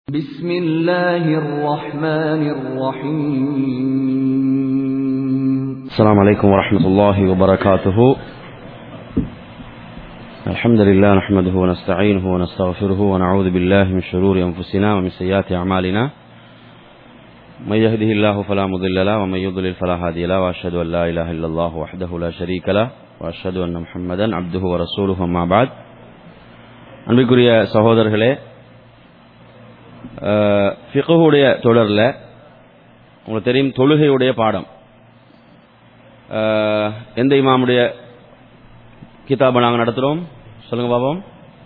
بسم الله الرحمن الرحيم السلام عليكم ورحمة الله وبركاته الحمد لله نحمده ونستعينه ونستغفره ونعوذ بالله من شرور أنفسنا ومن سيئات أعمالنا من يهده الله فلا مضل له ومن يضلل فلا هادي له وأشهد أن لا إله إلا الله وحده لا شريك له وأشهد أن محمدا عبده ورسوله أما بعد அன்பிற்குரிய சகோதரர்களே ஃபிகுடைய தொடரில் உங்களுக்கு தெரியும் தொழுகையுடைய பாடம் அஹ், எந்த இமாமுடைய கிதாபை நாங்கள் நடத்துகிறோம் சொல்லுங்க பாபம்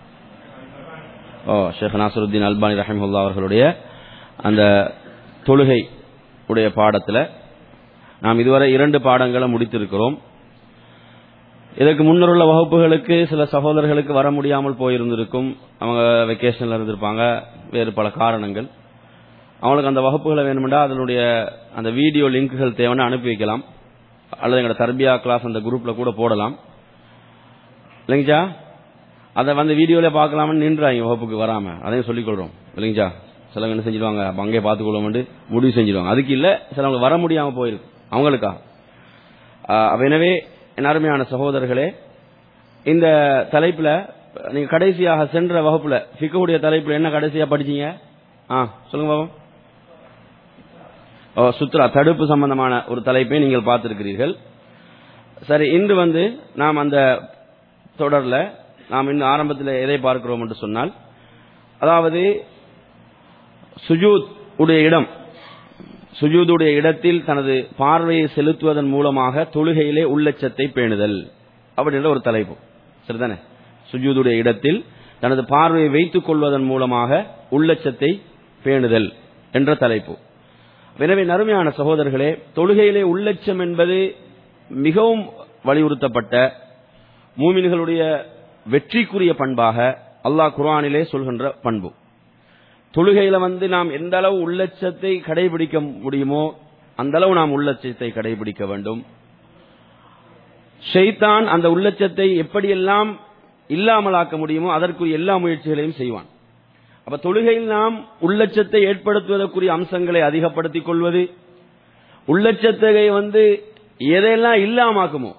ஓ ஷேக் நாசருத்தீன் அல்பானி ரஹிமுல்லா அவர்களுடைய அந்த தொழுகை உடைய பாடத்தில் நாம் இதுவரை இரண்டு பாடங்களை முடித்திருக்கிறோம் இதற்கு முன்னர் உள்ள வகுப்புகளுக்கு சில சகோதரர்களுக்கு வர முடியாமல் போயிருந்திருக்கும் அவங்க வெக்கேஷனில் இருந்திருப்பாங்க வேறு பல காரணங்கள் அவங்களுக்கு அந்த வகுப்புகளை வேணுமெண்டா அதனுடைய அந்த வீடியோ லிங்க்குகள் தேவைன்னு அனுப்பி வைக்கலாம் அல்லது எங்களோட தர்பியா கிளாஸ் அந்த குரூப்பில் கூட போடலாம் இல்லைங்கச்சா அதை வந்து வீடியோவில் பார்க்கலாம்னு நின்றாங்க வகுப்புக்கு வராமல் அதையும் சொல்லிக்கொள்கிறோம் இல்லைங்கச்சா சிலவங்க என்ன செஞ்சிருவாங்க அப்ப அங்கே பார்த்துக்கொள்ளும் முடிவு செஞ்சிருவாங்க அதுக்கு இல்லை சிலவங்க வர முடியாமல் போயிருக்கு அவங்களுக்கா ஆஹ் அப்ப எனவே என் அருமையான சகோதரர்களே இந்த தலைப்புல நீங்க கடைசியாக சென்ற வகுப்புல ஃபிக்குடைய தலைப்புல என்ன கடைசியா படிச்சீங்க ஆ சொல்லுங்க பாபம் ஓ சுத்ரா தடுப்பு சம்பந்தமான ஒரு தலைப்பை நீங்கள் பார்த்திருக்கிறீர்கள் சரி இன்று வந்து நாம் அந்த தொடர்ல நாம் இன்னும் ஆரம்பத்தில் எதை பார்க்கிறோம் என்று சொன்னால் அதாவது சுஜூத் உடைய இடம் சுஜூதுடைய இடத்தில் தனது பார்வையை செலுத்துவதன் மூலமாக தொழுகையிலே உள்ளச்சத்தை பேணுதல் அப்படின்ற ஒரு தலைப்பு சரிதானே சுஜூதுடைய இடத்தில் தனது பார்வையை வைத்துக் கொள்வதன் மூலமாக உள்ளச்சத்தை பேணுதல் என்ற தலைப்பு எனவே நறுமையான சகோதரர்களே தொழுகையிலே உள்ளச்சம் என்பது மிகவும் வலியுறுத்தப்பட்ட மூமின்களுடைய வெற்றிக்குரிய பண்பாக அல்லாஹ் குர்ஆனிலே சொல்கின்ற பண்பு தொழுகையில வந்து நாம் எந்த அளவு உள்ளச்சத்தை கடைபிடிக்க முடியுமோ அந்த அளவு நாம் உள்ளச்சத்தை கடைபிடிக்க வேண்டும் ஷைத்தான் அந்த உள்ளச்சத்தை எப்படியெல்லாம் இல்லாமலாக்க முடியுமோ அதற்குரிய எல்லா முயற்சிகளையும் செய்வான் அப்ப தொழுகையில் நாம் உள்ளச்சத்தை ஏற்படுத்துவதற்குரிய அம்சங்களை அதிகப்படுத்திக் கொள்வது உள்ளச்சத்தை வந்து எதையெல்லாம் இல்லாமாக்குமோ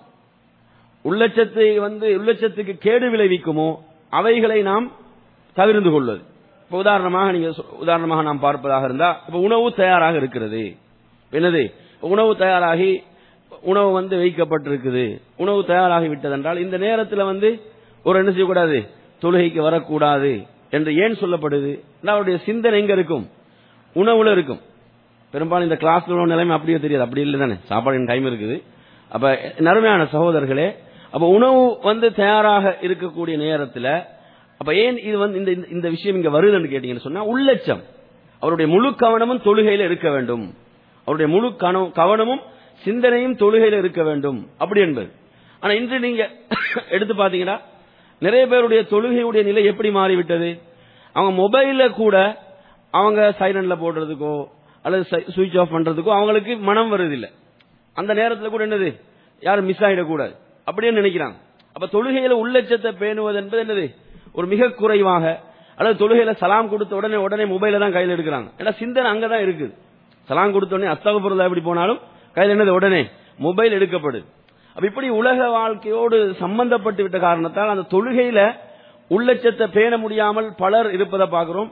உள்ளச்சத்தை வந்து உள்ளச்சத்துக்கு கேடு விளைவிக்குமோ அவைகளை நாம் தவிர்ந்து கொள்வது இப்ப உதாரணமாக நீங்க சொ- உதாரணமாக நாம் பார்ப்பதாக இருந்தா இப்ப உணவு தயாராக இருக்கிறது என்னது உணவு தயாராகி உணவு வந்து வைக்கப்பட்டிருக்குது உணவு தயாராகி விட்டதென்றால் இந்த நேரத்தில் வந்து ஒரு என்ன செய்யக்கூடாது தொழுகைக்கு வரக்கூடாது என்று ஏன் சொல்லப்படுது என்றால் அவருடைய சிந்தனை எங்க இருக்கும் உணவுல இருக்கும் பெரும்பாலும் இந்த கிளாஸ்ல உள்ள நிலைமை அப்படியே தெரியாது அப்படி இல்லை தானே சாப்பாடு டைம் இருக்குது அப்ப நறுமையான சகோதரர்களே அப்ப உணவு வந்து தயாராக இருக்கக்கூடிய நேரத்தில் அப்ப ஏன் இது வந்து இந்த இந்த- இந்த விஷயம் இங்க வருதுன்னு கேட்டீங்கன்னு சொன்னா உள்ளச்சம் அவருடைய முழு கவனமும் தொழுகையில இருக்க வேண்டும் அவருடைய முழு கன- கவனமும் சிந்தனையும் தொழுகையில இருக்க வேண்டும் அப்படி என்பது ஆனா இன்று நீங்க எடுத்து பாத்தீங்கன்னா நிறைய பேருடைய தொழுகையுடைய நிலை எப்படி மாறிவிட்டது அவங்க மொபைல்ல கூட அவங்க சைலண்ட்ல போடுறதுக்கோ அல்லது சுவிட்ச் ஆஃப் பண்றதுக்கோ அவங்களுக்கு மனம் வருதில்லை அந்த நேரத்தில் கூட என்னது யாரும் மிஸ் ஆகிடக்கூடாது அப்படின்னு நினைக்கிறாங்க அப்ப தொழுகையில உள்ளச்சத்தை பேணுவது என்பது என்னது ஒரு மிக குறைவாக அல்லது தொழுகையில சலாம் கொடுத்த உடனே உடனே மொபைல தான் கையில் எடுக்கிறாங்க ஏன்னா சிந்தனை அங்கதான் இருக்குது சலாம் கொடுத்த உடனே அஸ்தக பொருள் எப்படி போனாலும் கையில் என்னது உடனே மொபைல் எடுக்கப்படுது அப்ப இப்படி உலக வாழ்க்கையோடு சம்பந்தப்பட்டு விட்ட காரணத்தால் அந்த தொழுகையில உள்ளச்சத்தை பேண முடியாமல் பலர் இருப்பதை பார்க்கிறோம்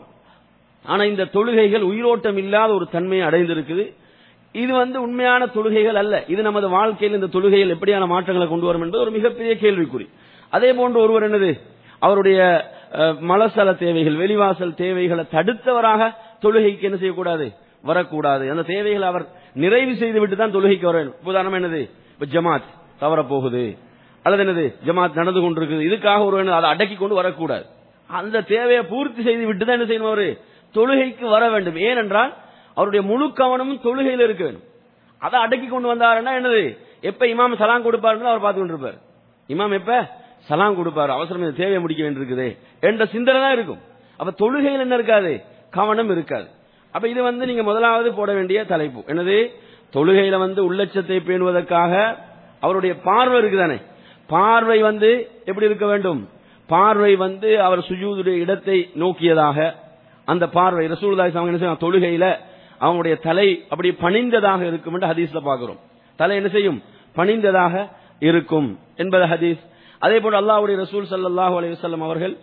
ஆனா இந்த தொழுகைகள் உயிரோட்டம் இல்லாத ஒரு தன்மையை அடைந்திருக்குது இது வந்து உண்மையான தொழுகைகள் அல்ல இது நமது வாழ்க்கையில் இந்த தொழுகைகள் எப்படியான மாற்றங்களை கொண்டு வரும் என்பது ஒரு மிகப்பெரிய கேள்விக்குறி அதே போன்று ஒருவர் என்னது அவருடைய அஹ், மலசல தேவைகள் வெளிவாசல் தேவைகளை தடுத்தவராக தொழுகைக்கு என்ன செய்யக்கூடாது வரக்கூடாது அந்த தேவைகளை அவர் நிறைவு செய்துவிட்டு தான் தொழுகைக்கு வர வேண்டும் உதாரணம் என்னது இப்ப ஜமாத் தவறப் போகுது அல்லது என்னது ஜமாத் நடந்து கொண்டிருக்குது இதுக்காக ஒரு அதை அடக்கி கொண்டு வரக்கூடாது அந்த தேவையை பூர்த்தி செய்து விட்டு தான் என்ன செய்யணும் அவரு தொழுகைக்கு வர வேண்டும் ஏனென்றால் அவருடைய முழு கவனமும் தொழுகையில் இருக்க வேண்டும் அதை அடக்கி கொண்டு வந்தாருன்னா என்னது எப்ப இமாம் சலாம் கொடுப்பாருன்னு அவர் பார்த்து கொண்டிருப்பார் இமாம் எப்ப சலாம் கொடுப்பாரு அவசரம் இந்த தேவையை முடிக்க வேண்டியிருக்குதே என்ற சிந்தனை தான் இருக்கும் அப்ப தொழுகையில் என்ன இருக்காது கவனம் இருக்காது அப்ப இது வந்து நீங்க முதலாவது போட வேண்டிய தலைப்பு என்னது தொழுகையில வந்து உள்ளச்சத்தை பேணுவதற்காக அவருடைய பார்வை இருக்குதானே பார்வை வந்து எப்படி இருக்க வேண்டும் பார்வை வந்து அவர் சுஜூதுடைய இடத்தை நோக்கியதாக அந்த பார்வை ரசூலுல்லாஹி அவங்க என்ன செய்வாங்க தொழுகையில அவங்களுடைய தலை அப்படி பணிந்ததாக இருக்கும் என்று ஹதீஸ்ல பார்க்கிறோம் தலை என்ன செய்யும் பணிந்ததாக இருக்கும் என்பது ஹதீஸ் அதே போல அல்லாஹ்வுடைய ரசூல் ஸல்லல்லாஹு அலைஹி வஸல்லம் அவர்கள்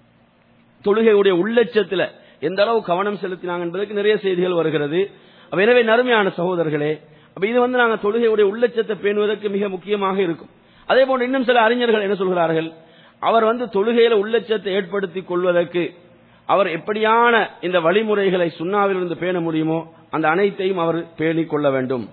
தொழுகையுடைய உள்ளட்சத்துல எந்த அளவு கவனம் செலுத்தினாங்க என்பதற்கு நிறைய செய்திகள் வருகிறது அப்ப எனவே நறுமையான சகோதரர்களே அப்ப இது வந்து நாங்க தொழுகையுடைய உள்ளட்சத்தை பேணுவதற்கு மிக முக்கியமாக இருக்கும் அதே போன்று இன்னும் சில அறிஞர்கள் என்ன சொல்கிறார்கள் அவர் வந்து தொழுகையில உள்ளட்சத்தை ஏற்படுத்திக் கொள்வதற்கு அவர் எப்படியான இந்த வழிமுறைகளை சுண்ணாவிலிருந்து பேண முடியுமோ அந்த அனைத்தையும் அவர் பேணிக் கொள்ள வேண்டும்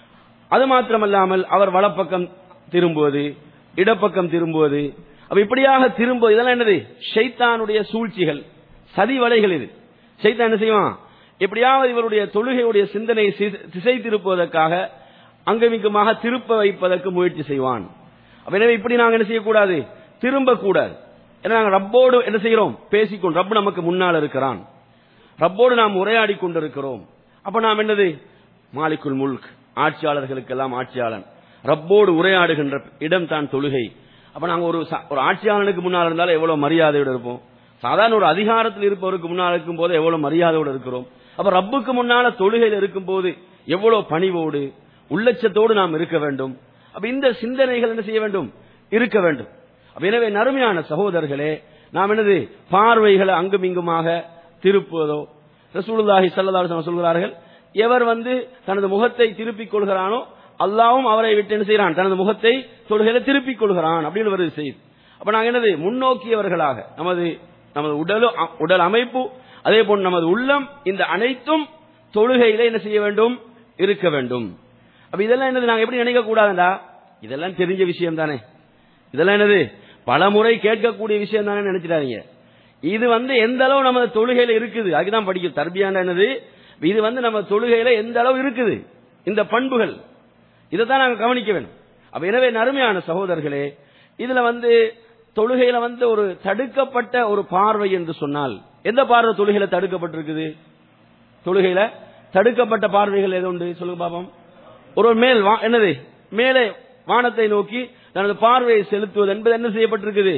அது மாத்திரமல்லாமல் அவர் வலப்பக்கம் திரும்புவது இடப்பக்கம் திரும்புவது அப்ப இப்படியாக திரும்ப இதெல்லாம் என்னது ஷைத்தானுடைய சூழ்ச்சிகள் சதி வலைகள் இது ஷைத்தான் என்ன செய்வான் எப்படியாவது இவருடைய தொழுகையுடைய சிந்தனையை சி- திசை திருப்புவதற்காக அங்கமிக்கமாக திருப்ப வைப்பதற்கு முயற்சி செய்வான் அப்ப எனவே இப்படி நாங்க என்ன செய்யக்கூடாது திரும்ப கூடாது ஏன்னா நாங்க ரப்போடு என்ன செய்கிறோம் பேசிக்கொண்டு ரப் நமக்கு முன்னால் இருக்கிறான் ரப்போடு நாம் உரையாடி கொண்டிருக்கிறோம் அப்ப நாம் என்னது மாலிக்குல் முல்க் ஆட்சியாளர்களுக்கெல்லாம் ஆட்சியாளன் ரப்போடு உரையாடுகின்ற இடம் தான் தொழுகை அப்ப நாங்க ஒரு ச- ஒரு ஆட்சியாளனுக்கு முன்னால் இருந்தாலும் எவ்வளவு மரியாதையோடு இருப்போம் சாதாரண ஒரு அதிகாரத்தில் இருப்பவருக்கு முன்னால் இருக்கும் போது எவ்வளவு மரியாதையோடு இருக்கிறோம் அப்ப ரப்புக்கு முன்னால தொழுகையில் இருக்கும் போது எவ்வளவு பணிவோடு உள்ளச்சத்தோடு நாம் இருக்க வேண்டும் அப்ப இந்த சிந்தனைகள் என்ன செய்ய வேண்டும் இருக்க வேண்டும் அப்ப எனவே நறுமையான சகோதரர்களே நாம் என்னது பார்வைகளை அங்கும் இங்குமாக திருப்புவதோ ரசூலுல்லாஹி ஸல்லல்லாஹு அலைஹி வஸல்லம் சொல்கிறார்கள் எவர் வந்து தனது முகத்தை திருப்பிக் கொள்கிறானோ அல்லாவும் அவரை விட்டு என்ன செய்கிறான் தனது முகத்தை தொழுகையில திருப்பிக் கொள்கிறான் அப்படின்னு வருது செய்தி அப்ப நாங்க என்னது முன்னோக்கியவர்களாக நமது நமது உடலும் உடல் அமைப்பு அதே போன்று நமது உள்ளம் இந்த அனைத்தும் தொழுகையில என்ன செய்ய வேண்டும் இருக்க வேண்டும் அப்ப இதெல்லாம் என்னது நாங்க எப்படி நினைக்க கூடாதுடா இதெல்லாம் தெரிஞ்ச விஷயம் தானே இதெல்லாம் என்னது பல முறை கேட்கக்கூடிய விஷயம் தானே நினைச்சிடாதீங்க இது வந்து எந்த அளவு நம்ம தொழுகையில இருக்குது அதுதான் படிக்கும் தர்பியாண்டா என்னது இது வந்து நம்ம தொழுகையில எந்த அளவு இருக்குது இந்த பண்புகள் இதைத்தான் நாங்க கவனிக்க வேண்டும் அப்ப எனவே நறுமையான சகோதரர்களே இதுல வந்து தொழுகையில வந்து ஒரு தடுக்கப்பட்ட ஒரு பார்வை என்று சொன்னால் எந்த பார்வை தொழுகையில தடுக்கப்பட்டிருக்குது தொழுகையில தடுக்கப்பட்ட பார்வைகள் எது உண்டு சொல்லுங்க பாப்போம் ஒரு மேல் வா- என்னது மேலே வானத்தை நோக்கி தனது பார்வையை செலுத்துவது என்பது என்ன செய்யப்பட்டிருக்குது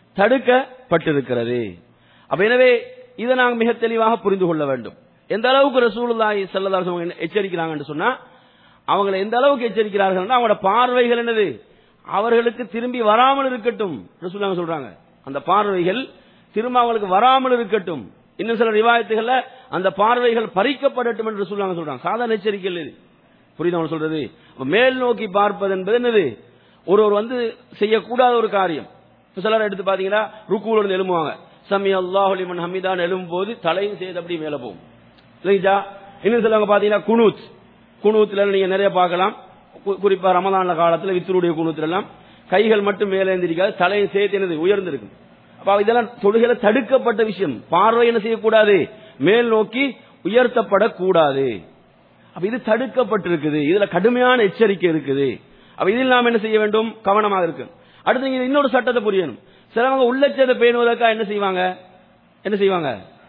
தடுக்கப்பட்டிருக்கிறது அப்ப எனவே இதை நாங்கள் மிக தெளிவாக புரிந்து கொள்ள வேண்டும் எந்த அளவுக்கு ரசூலுல்லாஹி ஸல்லல்லாஹு அலைஹி வஸல்லம் எச்சரிக்கிறாங்கன்னு சொன்னா அவங்களை எந்த அளவுக்கு எச்சரிக்கிறார்கள் அவங்களோட பார்வைகள் என்னது அவர்களுக்கு திரும்பி வராமல் இருக்கட்டும் ரசூலுல்லாஹி சொல்றாங்க அந்த பார்வைகள் திரும்ப அவங்களுக்கு வராமல் இருக்கட்டும் இன்னும் சில ரிவாயத்துகள்ல அந்த பார்வைகள் பறிக்கப்படட்டும் என்று சொல்றாங்க சொல்றாங்க சாதாரண எச்சரிக்கை இல்லை இது புரியுது அவங்க சொல்றது அப்ப மேல் நோக்கி பார்ப்பது என்பது என்னது ஒருவர் வந்து செய்யக்கூடாத ஒரு காரியம் இப்ப சிலர் எடுத்து பாத்தீங்கன்னா ருக்குல இருந்து எழும்புவாங்க சமி அல்லாஹ் லிமன் ஹமிதான் எழும்பும் போது தலையும் செய்து அப்படி மேல போகும் இல்லைங்களா இன்னும் சிலவங்க பாத்தீங்கன்னா குனூத் குனூத்துல நீங்க நிறைய பார்க்கலாம் கு- குறிப்பா ரமலான்ல காலத்துல வித்தருடைய குனூத்துல எல்லாம் கைகள் மட்டும் மேலே எழுந்திருக்காது தலையும் சேர்த்து என்னது உயர்ந்திருக்கும் அப்ப இதெல்லாம் தொழுகையில தடுக்கப்பட்ட விஷயம் பார்வை என்ன செய்யக்கூடாது மேல் நோக்கி உயர்த்தப்படக்கூடாது அப்ப இது தடுக்கப்பட்டிருக்குது இதுல கடுமையான எச்சரிக்கை இருக்குது அப்ப இதில் நாம் என்ன செய்ய வேண்டும் கவனமாக இருக்கு அடுத்து நீங்க இன்னொரு சட்டத்தை புரியணும் சிலவங்க உள்ளச்சத்தை பேணுவதற்காக என்ன செய்வாங்க என்ன செய்வாங்க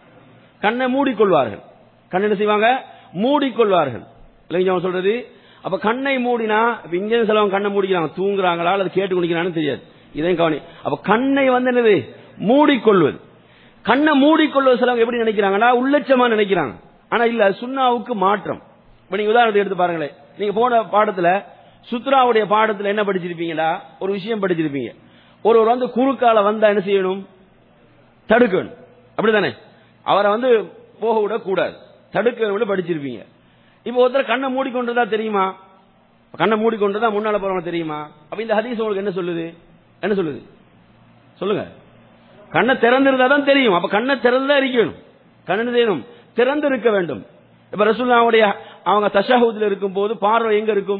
கண்ணை மூடிக்கொள்வார்கள் கண் என்ன செய்வாங்க மூடிக்கொள்வார்கள் இல்லைங்க அவன் சொல்றது அப்ப கண்ணை மூடினா இப்ப இங்க சிலவங்க கண்ணை மூடிக்கிறாங்க தூங்குறாங்களா அல்லது கேட்டு குடிக்கிறான்னு தெரியாது இதையும் கவனி அப்ப கண்ணை வந்து என்னது மூடிக்கொள்வது கண்ணை மூடிக்கொள்வது சிலவங்க எப்படி நினைக்கிறாங்கன்னா உள்ளட்சமா நினைக்கிறாங்க ஆனா இல்ல அது சுண்ணாவுக்கு மாற்றம் இப்ப நீங்க உதாரணத்தை எடுத்து பாருங்களேன் நீங்க போன பாடத்துல சுத்ராவுடைய பாடத்துல என்ன படிச்சிருப்பீங்களா ஒரு விஷயம் படிச்சிருப்பீங்க ஒருவர் வந்து குறுக்கால வந்தா என்ன செய்யணும் தடுக்கணும் அப்படிதானே அவரை வந்து போக விடக்கூடாது தடுக்க விட படிச்சிருப்பீங்க இப்போ ஒருத்தர் கண்ணை மூடிக்கொண்டதா தெரியுமா கண்ணை மூடிக்கொண்டதா முன்னால போறவங்க தெரியுமா அப்ப இந்த ஹதீஸ் உங்களுக்கு என்ன சொல்லுது என்ன சொல்லுது சொல்லுங்க கண்ணை திறந்திருந்தா தான் தெரியும் அப்ப கண்ணை திறந்துதான் இருக்கணும் கண்ணு என்ன செய்யணும் திறந்து இருக்க வேண்டும் இப்ப ரசூல்லாவுடைய அவங்க தஷாஹூத்ல இருக்கும் போது பார்வை எங்க இருக்கும்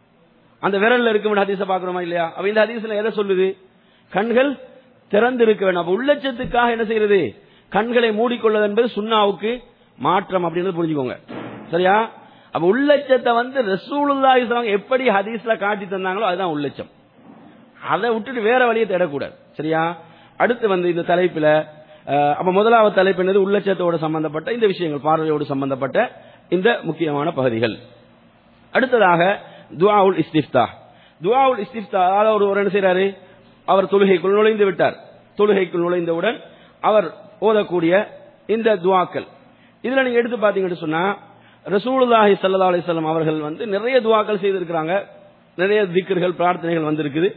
அந்த விரல்ல இருக்கும் ஹதீஸ பாக்குறோமா இல்லையா அப்ப இந்த ஹதீஸ்ல எதை சொல்லுது கண்கள் திறந்து இருக்க வேண்டும் அப்ப உள்ளச்சத்துக்காக என்ன செய்யறது கண்களை மூடிக்கொள்வது என்பது சுண்ணாவுக்கு மாற்றம் அப்படின்னு புரிஞ்சுக்கோங்க சரியா அப்ப உள்ளச்சத்தை வந்து ரசூலுல்லாஹி ஸல்லல்லாஹு அலைஹி வஸல்லம் எப்படி ஹதீஸ்ல காட்டி தந்தாங்களோ அதுதான் உள்ளச்சம் அதை விட்டுட்டு வேற வழியை தேடக்கூடாது சரியா அடுத்து வந்து இந்த தலைப்புல அஹ், அப்ப முதலாவது தலைப்பு என்னது உள்ளச்சத்தோடு சம்பந்தப்பட்ட இந்த விஷயங்கள் பார்வையோடு சம்பந்தப்பட்ட இந்த முக்கியமான பகுதிகள் அடுத்ததாக துஆவுல் இஸ்திஃப்தா துஆவுல் இஸ்திஃப்தா அதாவது ஒரு ஒரு என்ன செய்றாரு அவர் தொழுகைக்குள் நுழைந்து விட்டார் தொழுகைக்குள் நுழைந்தவுடன் அவர் ஓதக்கூடிய இந்த துஆக்கள் இதுல நீங்க எடுத்து பாத்தீங்கன்னு சொன்னா ரசூலுல்லாஹி ஸல்லல்லாஹு அலைஹி வஸல்லம் அவர்கள் வந்து நிறைய துவாக்கள் செய்திருக்கிறாங்க நிறைய திக்ர்கள் பிரார்த்தனைகள் வந்திருக்குது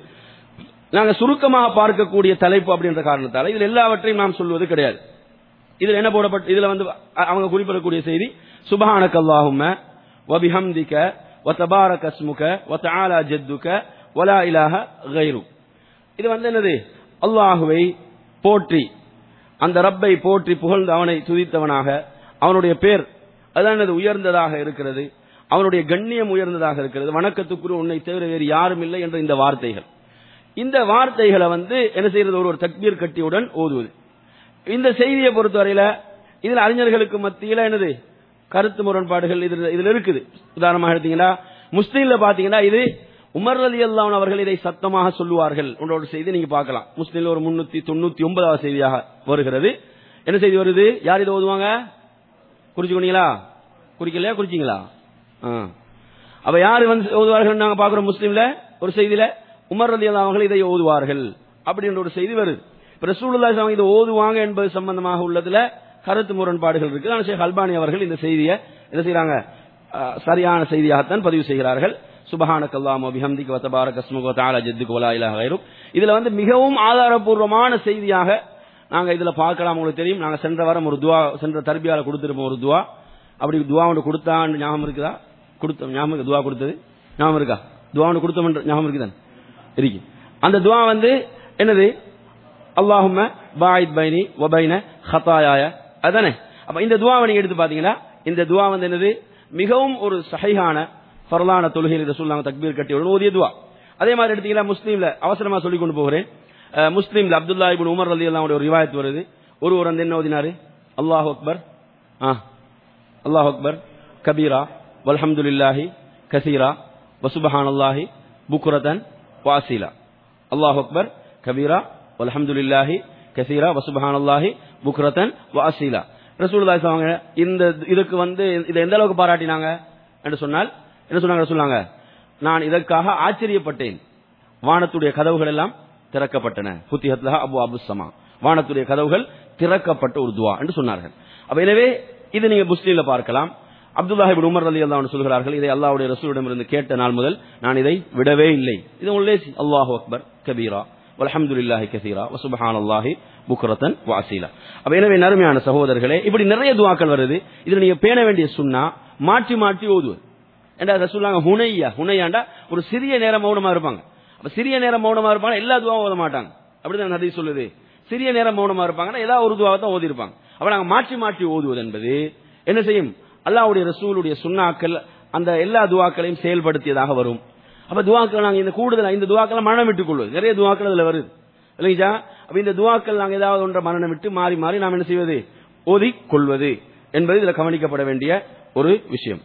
நாங்க சுருக்கமாக பார்க்கக்கூடிய தலைப்பு அப்படின்ற காரணத்தால இதுல எல்லாவற்றையும் நாம் சொல்வது கிடையாது இதுல என்ன போடப்பட்டு இதுல வந்து அ- அவங்க குறிப்பிடக்கூடிய செய்தி சுபஹானக அல்லாஹும்ம வபிஹம்திக வதபாரக அஸ்முக வதஆலா ஜத்துக வலா இலாஹ கைரு இது வந்து என்னது அல்லாஹுவை போற்றி அந்த ரப்பை போற்றி புகழ்ந்து அவனை துதித்தவனாக அவனுடைய பேர் அதான் என்னது உயர்ந்ததாக இருக்கிறது அவனுடைய கண்ணியம் உயர்ந்ததாக இருக்கிறது வணக்கத்துக்குரிய உன்னை தவிர வேறு யாரும் இல்லை என்ற இந்த வார்த்தைகள் இந்த வார்த்தைகளை வந்து என்ன செய்யறது ஒரு ஒரு தக்பீர் கட்டியுடன் ஓதுவது இந்த செய்தியை பொறுத்தவரையில இதுல அறிஞர்களுக்கு மத்தியில என்னது கருத்து முரண்பாடுகள் இதுல இதுல இருக்குது உதாரணமாக எடுத்தீங்கன்னா முஸ்லீம்ல பாத்தீங்கன்னா இது உமர் அலி அல்லாஹ் அவர்கள் இதை சத்தமாக சொல்லுவார்கள் என்ற ஒரு செய்தி நீங்க பார்க்கலாம் முஸ்லீம்ல ஒரு முன்னூத்தி தொண்ணூத்தி ஒன்பதாவது செய்தியாக வருகிறது என்ன செய்தி வருது யார் இதை ஓதுவாங்க குறிச்சுக்கொண்டீங்களா குறிக்கலையா குறிச்சிங்களா ஆ. அப்ப யாரு வந்து ஓதுவார்கள் நாங்க பாக்குறோம் முஸ்லீம்ல ஒரு செய்தியில உமர் ரதி அவர்கள் இதை ஓதுவார்கள் அப்படின்ற ஒரு செய்தி வருது இப்ப ரசூலுல்லாஹி அவங்க இதை ஓதுவாங்க என்பது சம்பந்தமாக உள்ளதுல கருத்து முரண்பாடுகள் இருக்கு ஆனால் ஷேக் அல்பானி அவர்கள் இந்த செய்தியை என்ன செய்யறாங்க ஆ, சரியான செய்தியாகத்தான் பதிவு செய்கிறார்கள் சுபஹானக் அல்லாஹ் பிஹம்திக வ தபாரக அஸ்முக வ தஆலா ஜத்துக வலா இலாஹ கைருக் இதுல வந்து மிகவும் ஆதாரபூர்வமான செய்தியாக நாங்க இதுல பார்க்கலாம் உங்களுக்கு தெரியும் நாங்க சென்ற வாரம் ஒரு துவா சென்ற தர்பியால கொடுத்திருப்போம் ஒரு துவா அப்படி துவா ஒன்று கொடுத்தான்னு ஞாபகம் இருக்குதா கொடுத்த ஞாபகம் இருக்கா? துவா கொடுத்தது ஞாபகம் இருக்கா துவா ஒன்று கொடுத்தோம் ஞாபகம் இருக்குதான் இருக்கு அந்த துவா வந்து என்னது அல்லாஹும்ம பாயித் பைனி வபைன ஹதாயாய அதானே அப்ப இந்த துவாவை நீங்க எடுத்து பாத்தீங்கன்னா இந்த துவா வந்து என்னது மிகவும் ஒரு சஹைஹான ஃபர்லான தொழுகையில் ரசூலுல்லாஹ் தக்பீர் கட்டி ஒரு ஓதிய துவா அதே மாதிரி எடுத்தீங்கன்னா முஸ்லீம்ல அவசரமா சொல்லி கொண்டு போகிறேன் அஹ், முஸ்லீம்ல அப்துல்லா இப்னு உமர் ரலியல்லாஹு ஒரு ரிவாயத் வருது ஒருவர் வந்து என்ன ஓதினாரு அல்லாஹ் அக்பர் ஆ அல்லாஹ் அக்பர் கபீரா வல்ஹம்துலில்லாஹி கசீரா வசுபஹானல்லாஹி புக்ரதன் வாசிலா அல்லாஹ் அக்பர் கபீரா வல்ஹம்துலில்லாஹி கசீரா வசுபஹானல்லாஹி புக்ரதன் வாசிலா ரசூலுல்லாஹி அவங்க இந்த இதுக்கு வந்து இதை எந்த அளவுக்கு பாராட்டினாங்க என்று சொன்னால் என்ன சொன்னாங்க சொன்னாங்க நான் இதற்காக ஆச்சரியப்பட்டேன் வானத்துடைய கதவுகள் எல்லாம் திறக்கப்பட்டன புத்திஹத்லஹா அபு அபு சமா வானத்துடைய கதவுகள் திறக்கப்பட்ட ஒரு துவா என்று சொன்னார்கள் அப்ப எனவே இது நீங்க முஸ்லீம்ல பார்க்கலாம் அப்துல்லாஹி இப்னு உமர் ரலி அல்லாஹ் சொல்கிறார்கள் இதை அல்லாஹ்வுடைய ரசூலிடமிருந்து கேட்ட நாள் முதல் நான் இதை விடவே இல்லை இது உள்ளே அல்லாஹு அக்பர் கபீரா வல்ஹம்துலில்லாஹி கசீரா வசுபஹானல்லாஹி புக்ரத்தன் வாசீலா அப்ப எனவே நறுமையான சகோதரர்களே இப்படி நிறைய துவாக்கள் வருது இதுல நீங்க பேண வேண்டிய சுன்னா மாற்றி மாற்றி ஓதுவது ஏண்டா ரசூல்லாங்க ஹுனையா ஹுனையாண்டா ஒரு சிறிய நேரம் மௌனமா இருப்பாங்க அப்ப சிறிய நேரம் மௌனமா இருப்பாங்க எல்லா துவாவும் ஓத மாட்டாங்க அப்படிதான் ஹதீஸ் சொல்லுது சிறிய நேரம் மௌனமா இருப்பாங்கன்னா ஏதாவது ஒரு துவாவை தான் ஓதி இருப்பாங்க அப்ப நாங்க மாற்றி மாற்றி ஓதுவது என்பது என்ன செய்யும் அல்லாஹ்வுடைய ரசூலுடைய சுண்ணாக்கள் அந்த எல்லா துவாக்களையும் செயல்படுத்தியதாக வரும் அப்ப துவாக்கள் நாங்க இந்த கூடுதல் இந்த துவாக்களை மனம் விட்டுக் கொள்வது நிறைய துவாக்கள் அதுல வருது இல்லைங்களா அப்ப இந்த துவாக்கள் நாங்க ஏதாவது ஒன்றை மரணம் விட்டு மாறி மாறி நாம் என்ன செய்வது ஓதிக் கொள்வது என்பது இதுல கவனிக்கப்பட வேண்டிய ஒரு விஷயம்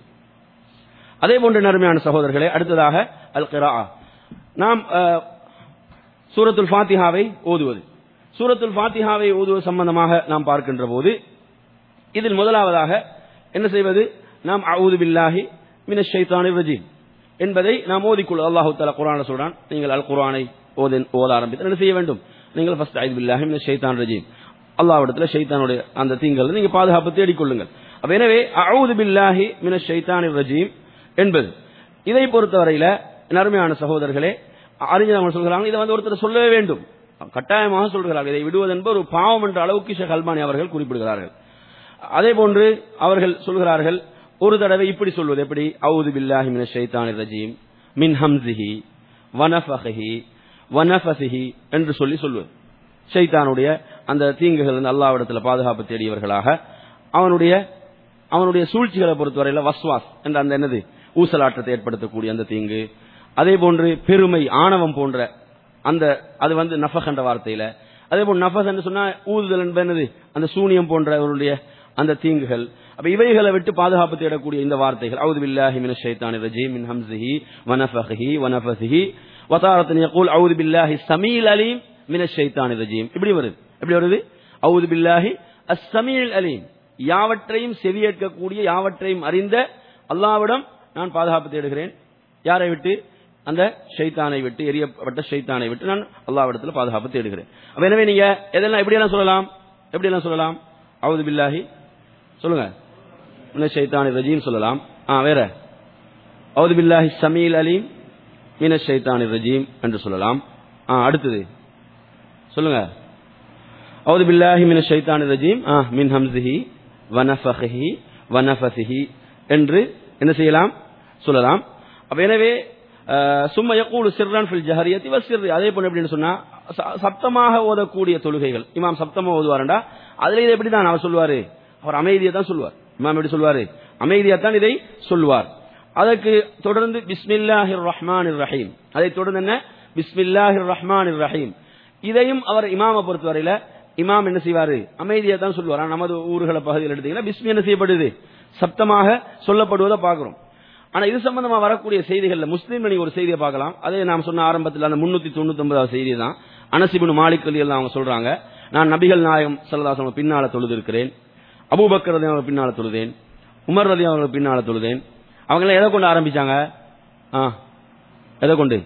அதே போன்ற நறுமையான சகோதரர்களே அடுத்ததாக அல் கிரா நாம் அஹ், சூரத்துல் ஃபாத்திஹாவை ஓதுவது சூரத்துல் ஃபாத்திஹாவை ஓதுவது சம்பந்தமாக நாம் பார்க்கின்ற போது இதில் முதலாவதாக என்ன செய்வது நாம் அவுது பில்லாஹி மின ஷைத்தானிர் ரஜீம் என்பதை நாம் ஓதிக்கொள்ள அல்லாஹு தஆலா குர்ஆன்ல சொல்றான் நீங்கள் அல் குர்ஆனை ஓத ஓத ஆரம்பித்து என்ன செய்ய வேண்டும் நீங்கள் ஃபர்ஸ்ட் ஐது பில்லாஹி மின ஷைத்தான் ரஜீம் அல்லாஹ்விடத்தில் ஷைத்தானுடைய அந்த தீங்கல் நீங்க பாதுகாப்பு தேடிக்கொள்ளுங்கள் அப்ப எனவே அவுது பில்லாஹி மின ஷைத்தானிர் ரஜீம் என்பது இதை பொறுத்தவரையில நறுமையான சகோதரர்களே அறிஞர்கள் சொல்கிறாங்க இதை வந்து ஒருத்தர் சொல்லவே வேண்டும் கட்டாயமாக சொல்கிறார்கள் இதை விடுவது என்பது ஒரு பாவம் என்ற அளவுக்கு ஷேக் அல்பானி அவர்கள் குறிப்பிடுகிறார்கள் அதே போன்று அவர்கள் சொல்கிறார்கள் ஒரு தடவை இப்படி சொல்வது எப்படி அவுது பில்லாஹி மின ஷைத்தானிர் ரஜீம் மின் ஹம்சிஹி வனஃபஹி வனஃபசிஹி என்று சொல்லி சொல்வது ஷைத்தானுடைய அந்த தீங்குகள் வந்து அல்லாவிடத்தில் பாதுகாப்பு தேடியவர்களாக அவனுடைய அவனுடைய சூழ்ச்சிகளை பொறுத்தவரையில வஸ்வாஸ் என்ற அந்த என்னது ஊசலாட்டத்தை ஏற்படுத்தக்கூடிய அந்த தீங்கு அதே போன்று பெருமை ஆணவம் போன்ற அந்த அது வந்து நஃபக் என்ற வார்த்தையில அதே போல் நஃபஸ் என்று சொன்னா ஊதுதல் என்பது என்னது அந்த சூனியம் போன்றவருடைய அந்த தீங்குகள் அப்ப இவைகளை விட்டு பாதுகாப்பு தேடக்கூடிய இந்த வார்த்தைகள் அவுது பில்லாஹி மின ஷைத்தானி ரஜீம் மின் ஹம்சிஹி வனஃபஹி வனஃபசிஹி வதாரத்தன் யகூல் அவுது பில்லாஹி சமீல் அலீம் மின ஷைத்தானி ரஜீம் இப்படி வருது எப்படி வருது அவுது பில்லாஹி அஸ் சமீல் அலீம் யாவற்றையும் செவியேற்கக்கூடிய யாவற்றையும் அறிந்த அல்லாவிடம் நான் பாதுகாப்பு தேடுகிறேன் யாரை விட்டு அந்த ஷைத்தானை விட்டு எரியப்பட்ட ஷைத்தானை விட்டு நான் அல்லாவிடத்தில் பாதுகாப்பு தேடுகிறேன் அப்ப எனவே நீங்க எதெல்லாம் எப்படியெல்லாம் சொல்லலாம் எப்படியெல்லாம் சொல்லலாம் அவுது பில்லாஹி சொல்லுங்க மின ஷைத்தானி ரஜீம் சொல்லலாம் ஆ வேற அவுது பில்லாஹி சமீல் அலீம் மின ஷைத்தானி ரஜீம் என்று சொல்லலாம் ஆ அடுத்தது சொல்லுங்க அவுது பில்லாஹி மின ஷைத்தானி ரஜீம் ஆ மின் ஹம்சிஹி வனஃபஹி வனஃபசிஹி என்று என்ன செய்யலாம் சொல்லலாம் அப்ப எனவே அஹ், சும்ம யக்கூலு சிர்ரான் ஃபில் ஜஹரியத்தி வசிர் அதே போல எப்படின்னு சொன்னா ச- சப்தமாக ஓதக்கூடிய தொழுகைகள் இமாம் சப்தமா ஓதுவாருண்டா அதுல இதை எப்படி தான் அவர் சொல்லுவாரு அவர் அமைதியை தான் சொல்லுவார் இமாம் எப்படி சொல்லுவாரு அமைதியா தான் இதை சொல்லுவார் அதற்கு தொடர்ந்து பிஸ்மில்லாஹிர் ரஹ்மானிர் ரஹீம் அதை தொடர்ந்து என்ன பிஸ்மில்லாஹிர் ரஹ்மானிர் ரஹீம் இதையும் அவர் இமாமை பொறுத்தவரையில இமாம் என்ன செய்வாரு அமைதியா தான் சொல்லுவார் ஆனா நமது ஊர்களை பகுதியில் எடுத்தீங்கன்னா பிஸ்மி என்ன செய்யப்படுது சப்தமாக சொல்லப்படுவதை பார்க்கிறோம் ஆனா இது சம்பந்தமா வரக்கூடிய செய்திகள்ல முஸ்லீம் நீங்க ஒரு செய்தியை பார்க்கலாம் அதே நாம் சொன்ன ஆரம்பத்தில் அந்த முன்னூத்தி தொண்ணூத்தி ஒன்பதாவது செய்தி தான் அனசிபின் மாலிக் அலி எல்லாம் அவங்க சொல்றாங்க நான் நபிகள் நாயகம் சல்லதாசம் பின்னால தொழுது இருக்கிறேன் அபூபக்கர் ரதி அவங்க பின்னால தொழுதேன் உமர் ரதி அவங்க பின்னால தொழுதேன் அவங்க எல்லாம் எதை கொண்டு ஆரம்பிச்சாங்க ஆ எதை கொண்டு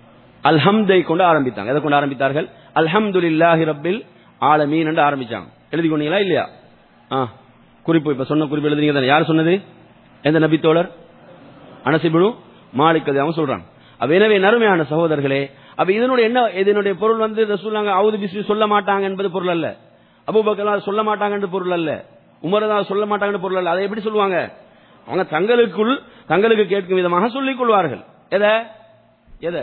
அல்ஹம்தை கொண்டு ஆரம்பித்தாங்க எதை கொண்டு ஆரம்பித்தார்கள் அல்ஹம்துலில்லாஹி ரப்பில் ஆலமீன் என்று ஆரம்பிச்சாங்க எழுதி கொண்டீங்களா இல்லையா ஆ குறிப்பு இப்ப சொன்ன குறிப்பு எழுதுறீங்க தானே யார் சொன்னது எந்த நபி தோழர் அனசிபுடு மாலிக் அது அவங்க சொல்றாங்க அப்ப எனவே நறுமையான சகோதரர்களே அப்ப இதனுடைய என்ன இதனுடைய பொருள் வந்து ரசூலாங்க அவுது பிஸ்மி சொல்ல மாட்டாங்க என்பது பொருள் அல்ல அபூபக்கர் சொல்ல மாட்டாங்கன்ற பொருள் அல்ல உமரதா சொல்ல மாட்டாங்கன்ற பொருள் அல்ல அதை எப்படி சொல்லுவாங்க அவங்க தங்களுக்குள் தங்களுக்கு கேட்கும் விதமாக சொல்லிக் கொள்வார்கள் எதை எதை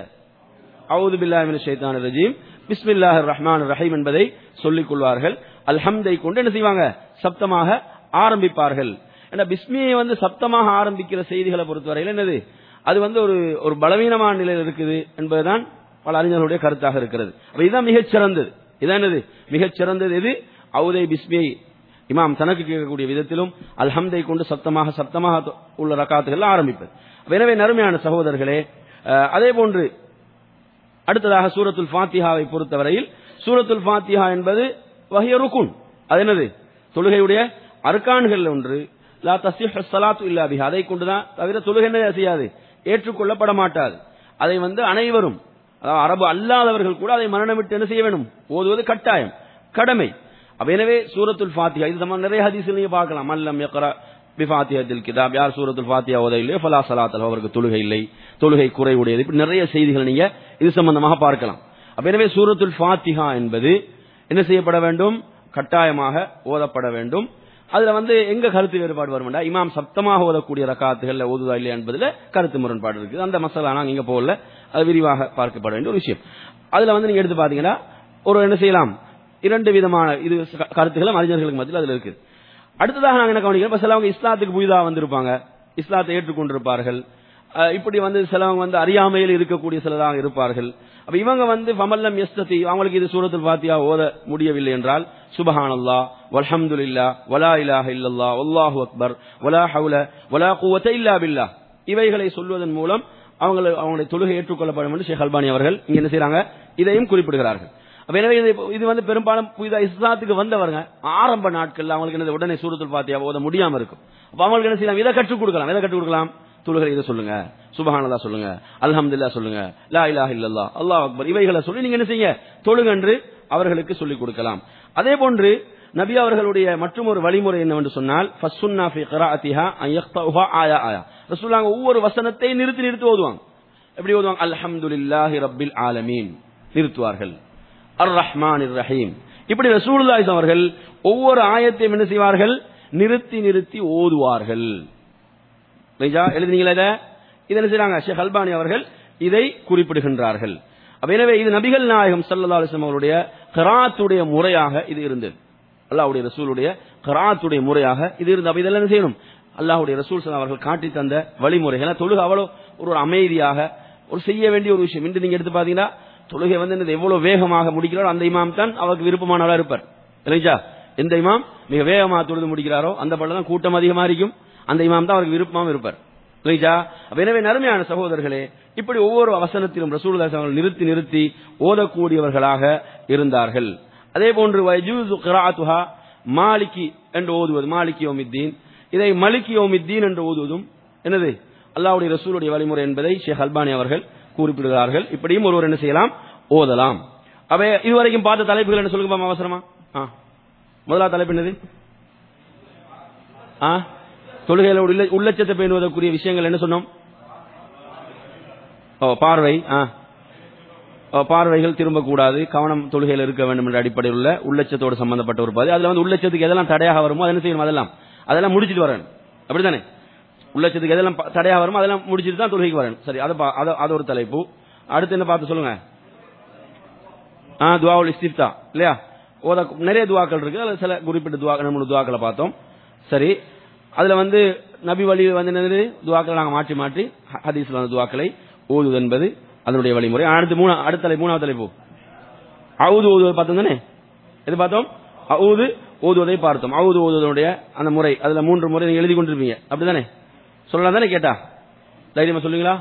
அவுது பில்லாஹி மினஷ் ஷைத்தானிர் ரஜீம் பிஸ்மில்லாஹிர் ரஹ்மானிர் ரஹீம் என்பதை சொல்லிக் கொள்வார்கள் அல்ஹம்தை கொண்டு என்ன செய்வாங்க சப்தமாக ஆரம்பிப்பார்கள் ஏன்னா பிஸ்மியை வந்து சப்தமாக ஆரம்பிக்கிற செய்திகளை பொறுத்தவரையில் என்னது அது வந்து ஒரு ஒரு பலவீனமான நிலையில் இருக்குது என்பதுதான் பல அறிஞர்களுடைய கருத்தாக இருக்கிறது அப்ப இதுதான் மிகச் சிறந்தது இதான் என்னது மிகச் சிறந்தது எது அவுதை பிஸ்மியை இமாம் தனக்கு கேட்கக்கூடிய விதத்திலும் அல்ஹம்தை கொண்டு சப்தமாக சப்தமாக உள்ள ரக்காத்துகள் ஆரம்பிப்பது அப்ப எனவே நறுமையான சகோதரர்களே அஹ், அதே போன்று அடுத்ததாக சூரத்துல் ஃபாத்திஹாவை பொறுத்தவரையில் சூரத்துல் ஃபாத்திஹா என்பது வஹிய ருக்குன் அது என்னது தொழுகையுடைய அர்கான்கள் ஒன்று லா தஸ்ஸிஹ் ஸலாத்து இல்லா பிஹா அதை கொண்டுதான் தவிர தொழுகை என்ன செய்யாது ஏற்றுக்கொள்ளப்பட மாட்டாது அதை வந்து அனைவரும் அதாவது அரபு அல்லாதவர்கள் கூட அதை மரணமிட்டு என்ன செய்ய வேண்டும் ஓதுவது கட்டாயம் கடமை அப்ப எனவே சூரத்துல் ஃபாத்திஹா இது சம்பந்தம் நிறைய ஹதீஸ்ல நீங்க பார்க்கலாம் மல்லம் யக்ரா பிஃபாத்திஹத்தில் கிதாப் யார் சூரத்துல் ஃபாத்திஹா ஓத இல்லையோ ஃபலா ஸலாத்தல் அவருக்கு தொழுகை இல்லை தொழுகை குறைவுடையது இப்படி நிறைய செய்திகள் நீங்க இது சம்பந்தமாக பார்க்கலாம் அப்ப எனவே சூரத்துல் ஃபாத்திஹா என்பது என்ன செய்யப்பட வேண்டும் கட்டாயமாக ஓதப்பட வேண்டும் அதுல வந்து எங்க கருத்து வேறுபாடு வரும்டா இமாம் சப்தமாக ஓதக்கூடிய ரக்காத்துகள்ல ஓதுதா இல்லையா என்பதுல கருத்து முரண்பாடு இருக்குது அந்த மசாலா நாங்க இங்க போகல அது விரிவாக பார்க்கப்பட வேண்டிய ஒரு விஷயம் அதுல வந்து நீங்க எடுத்து பாத்தீங்கன்னா ஒரு என்ன செய்யலாம் இரண்டு விதமான இது க- கருத்துகளும் அறிஞர்களுக்கு மத்தியில் அதுல இருக்குது அடுத்ததாக நாங்க என்ன கவனிக்கிறோம் இப்ப சிலவங்க இஸ்லாத்துக்கு புதிதா வந்திருப்பாங்க இஸ்லாத்தை ஏற்றுக்கொண்டிருப்பார்கள் அஹ் இப்படி வந்து சிலவங்க வந்து அறியாமையில் இருக்கக்கூடிய சிலராக இருப்பார்கள் அப்ப இவங்க வந்து ஃபமல்லம் எஸ்ததி அவங்களுக்கு இது சூரத்துல் ஃபாத்தியா ஓத முடியவில்லை என்றால் சுபஹானல்லா வல்ஹம்துலில்லா வலா இலாஹ இல்லல்லா வல்லாஹு அக்பர் வலா ஹவுல வலா குவத்த இல்லா பில்லா இவைகளை சொல்வதன் மூலம் அவங்களை அவங்களுடைய தொழுகை ஏற்றுக்கொள்ளப்படும் என்று ஷேக் அல்பானி அவர்கள் இங்க என்ன செய்றாங்க இதையும் குறிப்பிடுகிறார்கள் அப்ப எனவே இது இது வந்து பெரும்பாலும் புதிதா இஸ்லாத்துக்கு வந்தவங்க ஆரம்ப நாட்கள்ல அவங்களுக்கு என்னது உடனே சூரத்துல் ஃபாத்தியா ஓத முடியாம இருக்கும் அப்ப அவங்களுக்கு என்ன செய்யலாம் இதை கற்றுக் கொடுக்கலாம் எதை கற்றுக் கொடுக்கலாம் தொழுகை இதை சொல்லுங்க சுபஹானல்லா சொல்லுங்க அல்ஹம்துலில்லாஹ் சொல்லுங்க லா இலாஹ இல்லல்லாஹ் அல்லாஹ் அக்பர் இவைகளை சொல்லி நீங்க என்ன செய்யுங்க தொழுங்க என்று அவர்களுக்கு சொல்லிக் கொடுக்கலாம் அதே போன்று நபி அவர்களுடைய மற்றும் ஒரு வழிமுறை என்னவென்று சொன்னால் ஃபஸ்ஸுன்னா ஃபி க்ராஅத்திஹா அன் யக்தஉஹா ஆயா ஆயா ரசூலுல்லாஹ் ஒவ்வொரு வசனத்தை நிறுத்தி நிறுத்தி ஓதுவாங்க எப்படி ஓதுவாங்க அல்ஹம்துலில்லாஹி ரப்பில் ஆலமீன் நிறுத்துவார்கள் அர் ரஹ்மான் ரஹீம் இப்படி ரசூலுல்லாஹி அவர்கள் ஒவ்வொரு ஆயத்தையும் என்ன செய்வார்கள் நிறுத்தி நிறுத்தி ஓதுவார்கள் ரைஜா எழுதினீங்களா இதை இதை என்ன செய்றாங்க ஷேக் அல்பானி அவர்கள் இதை குறிப்பிடுகின்றார்கள் அப்ப எனவே இது நபிகள் நாயகம் ஸல்லல்லாஹு அலைஹி வஸல்லம் அவருடைய கிராத்துடைய முறையாக இது இருந்தது அல்லாஹ்வுடைய ரசூலுடைய கிராத்துடைய முறையாக இது இருந்தது அப்ப இதெல்லாம் என்ன செய்யணும் அல்லாஹ்வுடைய ரசூல் ஸல்லல்லாஹு அலைஹி அவர்கள் காட்டி தந்த வழிமுறைகள் ஏன்னா தொழுகை அவ்வளவு ஒரு ஒரு அமைதியாக ஒரு செய்ய வேண்டிய ஒரு விஷயம் இன்று நீங்க எடுத்து பாத்தீங்கன்னா தொழுகை வந்து என்னது எவ்வளவு வேகமாக முடிக்கிறாரோ அந்த இமாம் தான் அவருக்கு விருப்பமானவராக இருப்பார் இல்லைங்களா எந்த இமாம் மிக வேகமாக தொழுது முடிக்கிறாரோ அந்த படம் தான் கூட்டம் அதிகமா இருக்கும் அந்த இமாம் தான் அவருக்கு விருப்பமாகவும் இருப்பார் இல்லைங்களா அப்ப எனவே நறுமையான சகோதரர்களே இப்படி ஒவ்வொரு அவசரத்திலும் ரசூலுல்லாஹி அவர்கள் நிறுத்தி நிறுத்தி ஓதக்கூடியவர்களாக இருந்தார்கள் அதே போன்று வயஜூசு கிராத்துஹா மாலிகி என்று ஓதுவது மாலிகி யோமித்தீன் இதை மலிகி யோமித்தீன் என்று ஓதுவதும் என்னது அல்லாஹ்வுடைய ரசூலுடைய வழிமுறை என்பதை ஷேக் அல்பானி அவர்கள் குறிப்பிடுகிறார்கள் இப்படியும் ஒருவர் என்ன செய்யலாம் ஓதலாம் அப்ப இதுவரைக்கும் பார்த்த தலைப்புகள் என்ன சொல்லுங்க பாப்போம் அவசரமா ஆ முதலாவது தலைப்பு என்னது ஆ தொழுகையில உள்ள உள்ளச்சத்தை பேணுவதற்குரிய விஷயங்கள் என்ன சொன்னோம் ஓ பார்வை ஆ ஓ, பார்வைகள் திரும்பக்கூடாது கவனம் தொழுகையில் இருக்க வேண்டும் என்ற அடிப்படையில் உள்ள உள்ளச்சத்தோடு சம்பந்தப்பட்ட ஒரு பாதி அதுல வந்து உள்ளச்சத்துக்கு எதெல்லாம் தடையாக வருமோ அதை என்ன செய்யணும் அதெல்லாம் அதெல்லாம் முடிச்சிட்டு வரணும் அப்படிதானே உள்ளச்சத்துக்கு எதெல்லாம் ப- தடையாக வருமோ அதெல்லாம் முடிச்சிட்டு தான் தொழுகைக்கு வரணும் சரி அதை பா- அது அது ஒரு தலைப்பு அடுத்து என்ன பார்த்து சொல்லுங்க ஆ துவாவுல் இஸ்திஃப்தா இல்லையா ஓத நிறைய துவாக்கள் இருக்கு அதுல சில குறிப்பிட்ட துவா ரெண்டு மூணு துவாக்களை பார்த்தோம் சரி அதுல வந்து நபி வழி வந்து என்னது துவாக்களை நாங்க மாற்றி மாற்றி ஹ- ஹதீஸ்ல வந்த துவாக்களை ஓதுவது என்பது அதனுடைய வழிமுறை அடுத்து மூணு அடுத்த தலை மூணாவது தலைப்பு அவுது ஓதுவது பார்த்தோம் தானே எது பார்த்தோம் அவுது ஓதுவதை பார்த்தோம் அவுது ஓதுவதனுடைய அந்த முறை அதுல மூன்று முறை நீங்க எழுதி கொண்டிருப்பீங்க அப்படிதானே சொல்லலாம் தானே கேட்டா தைரியமா சொல்லுங்களா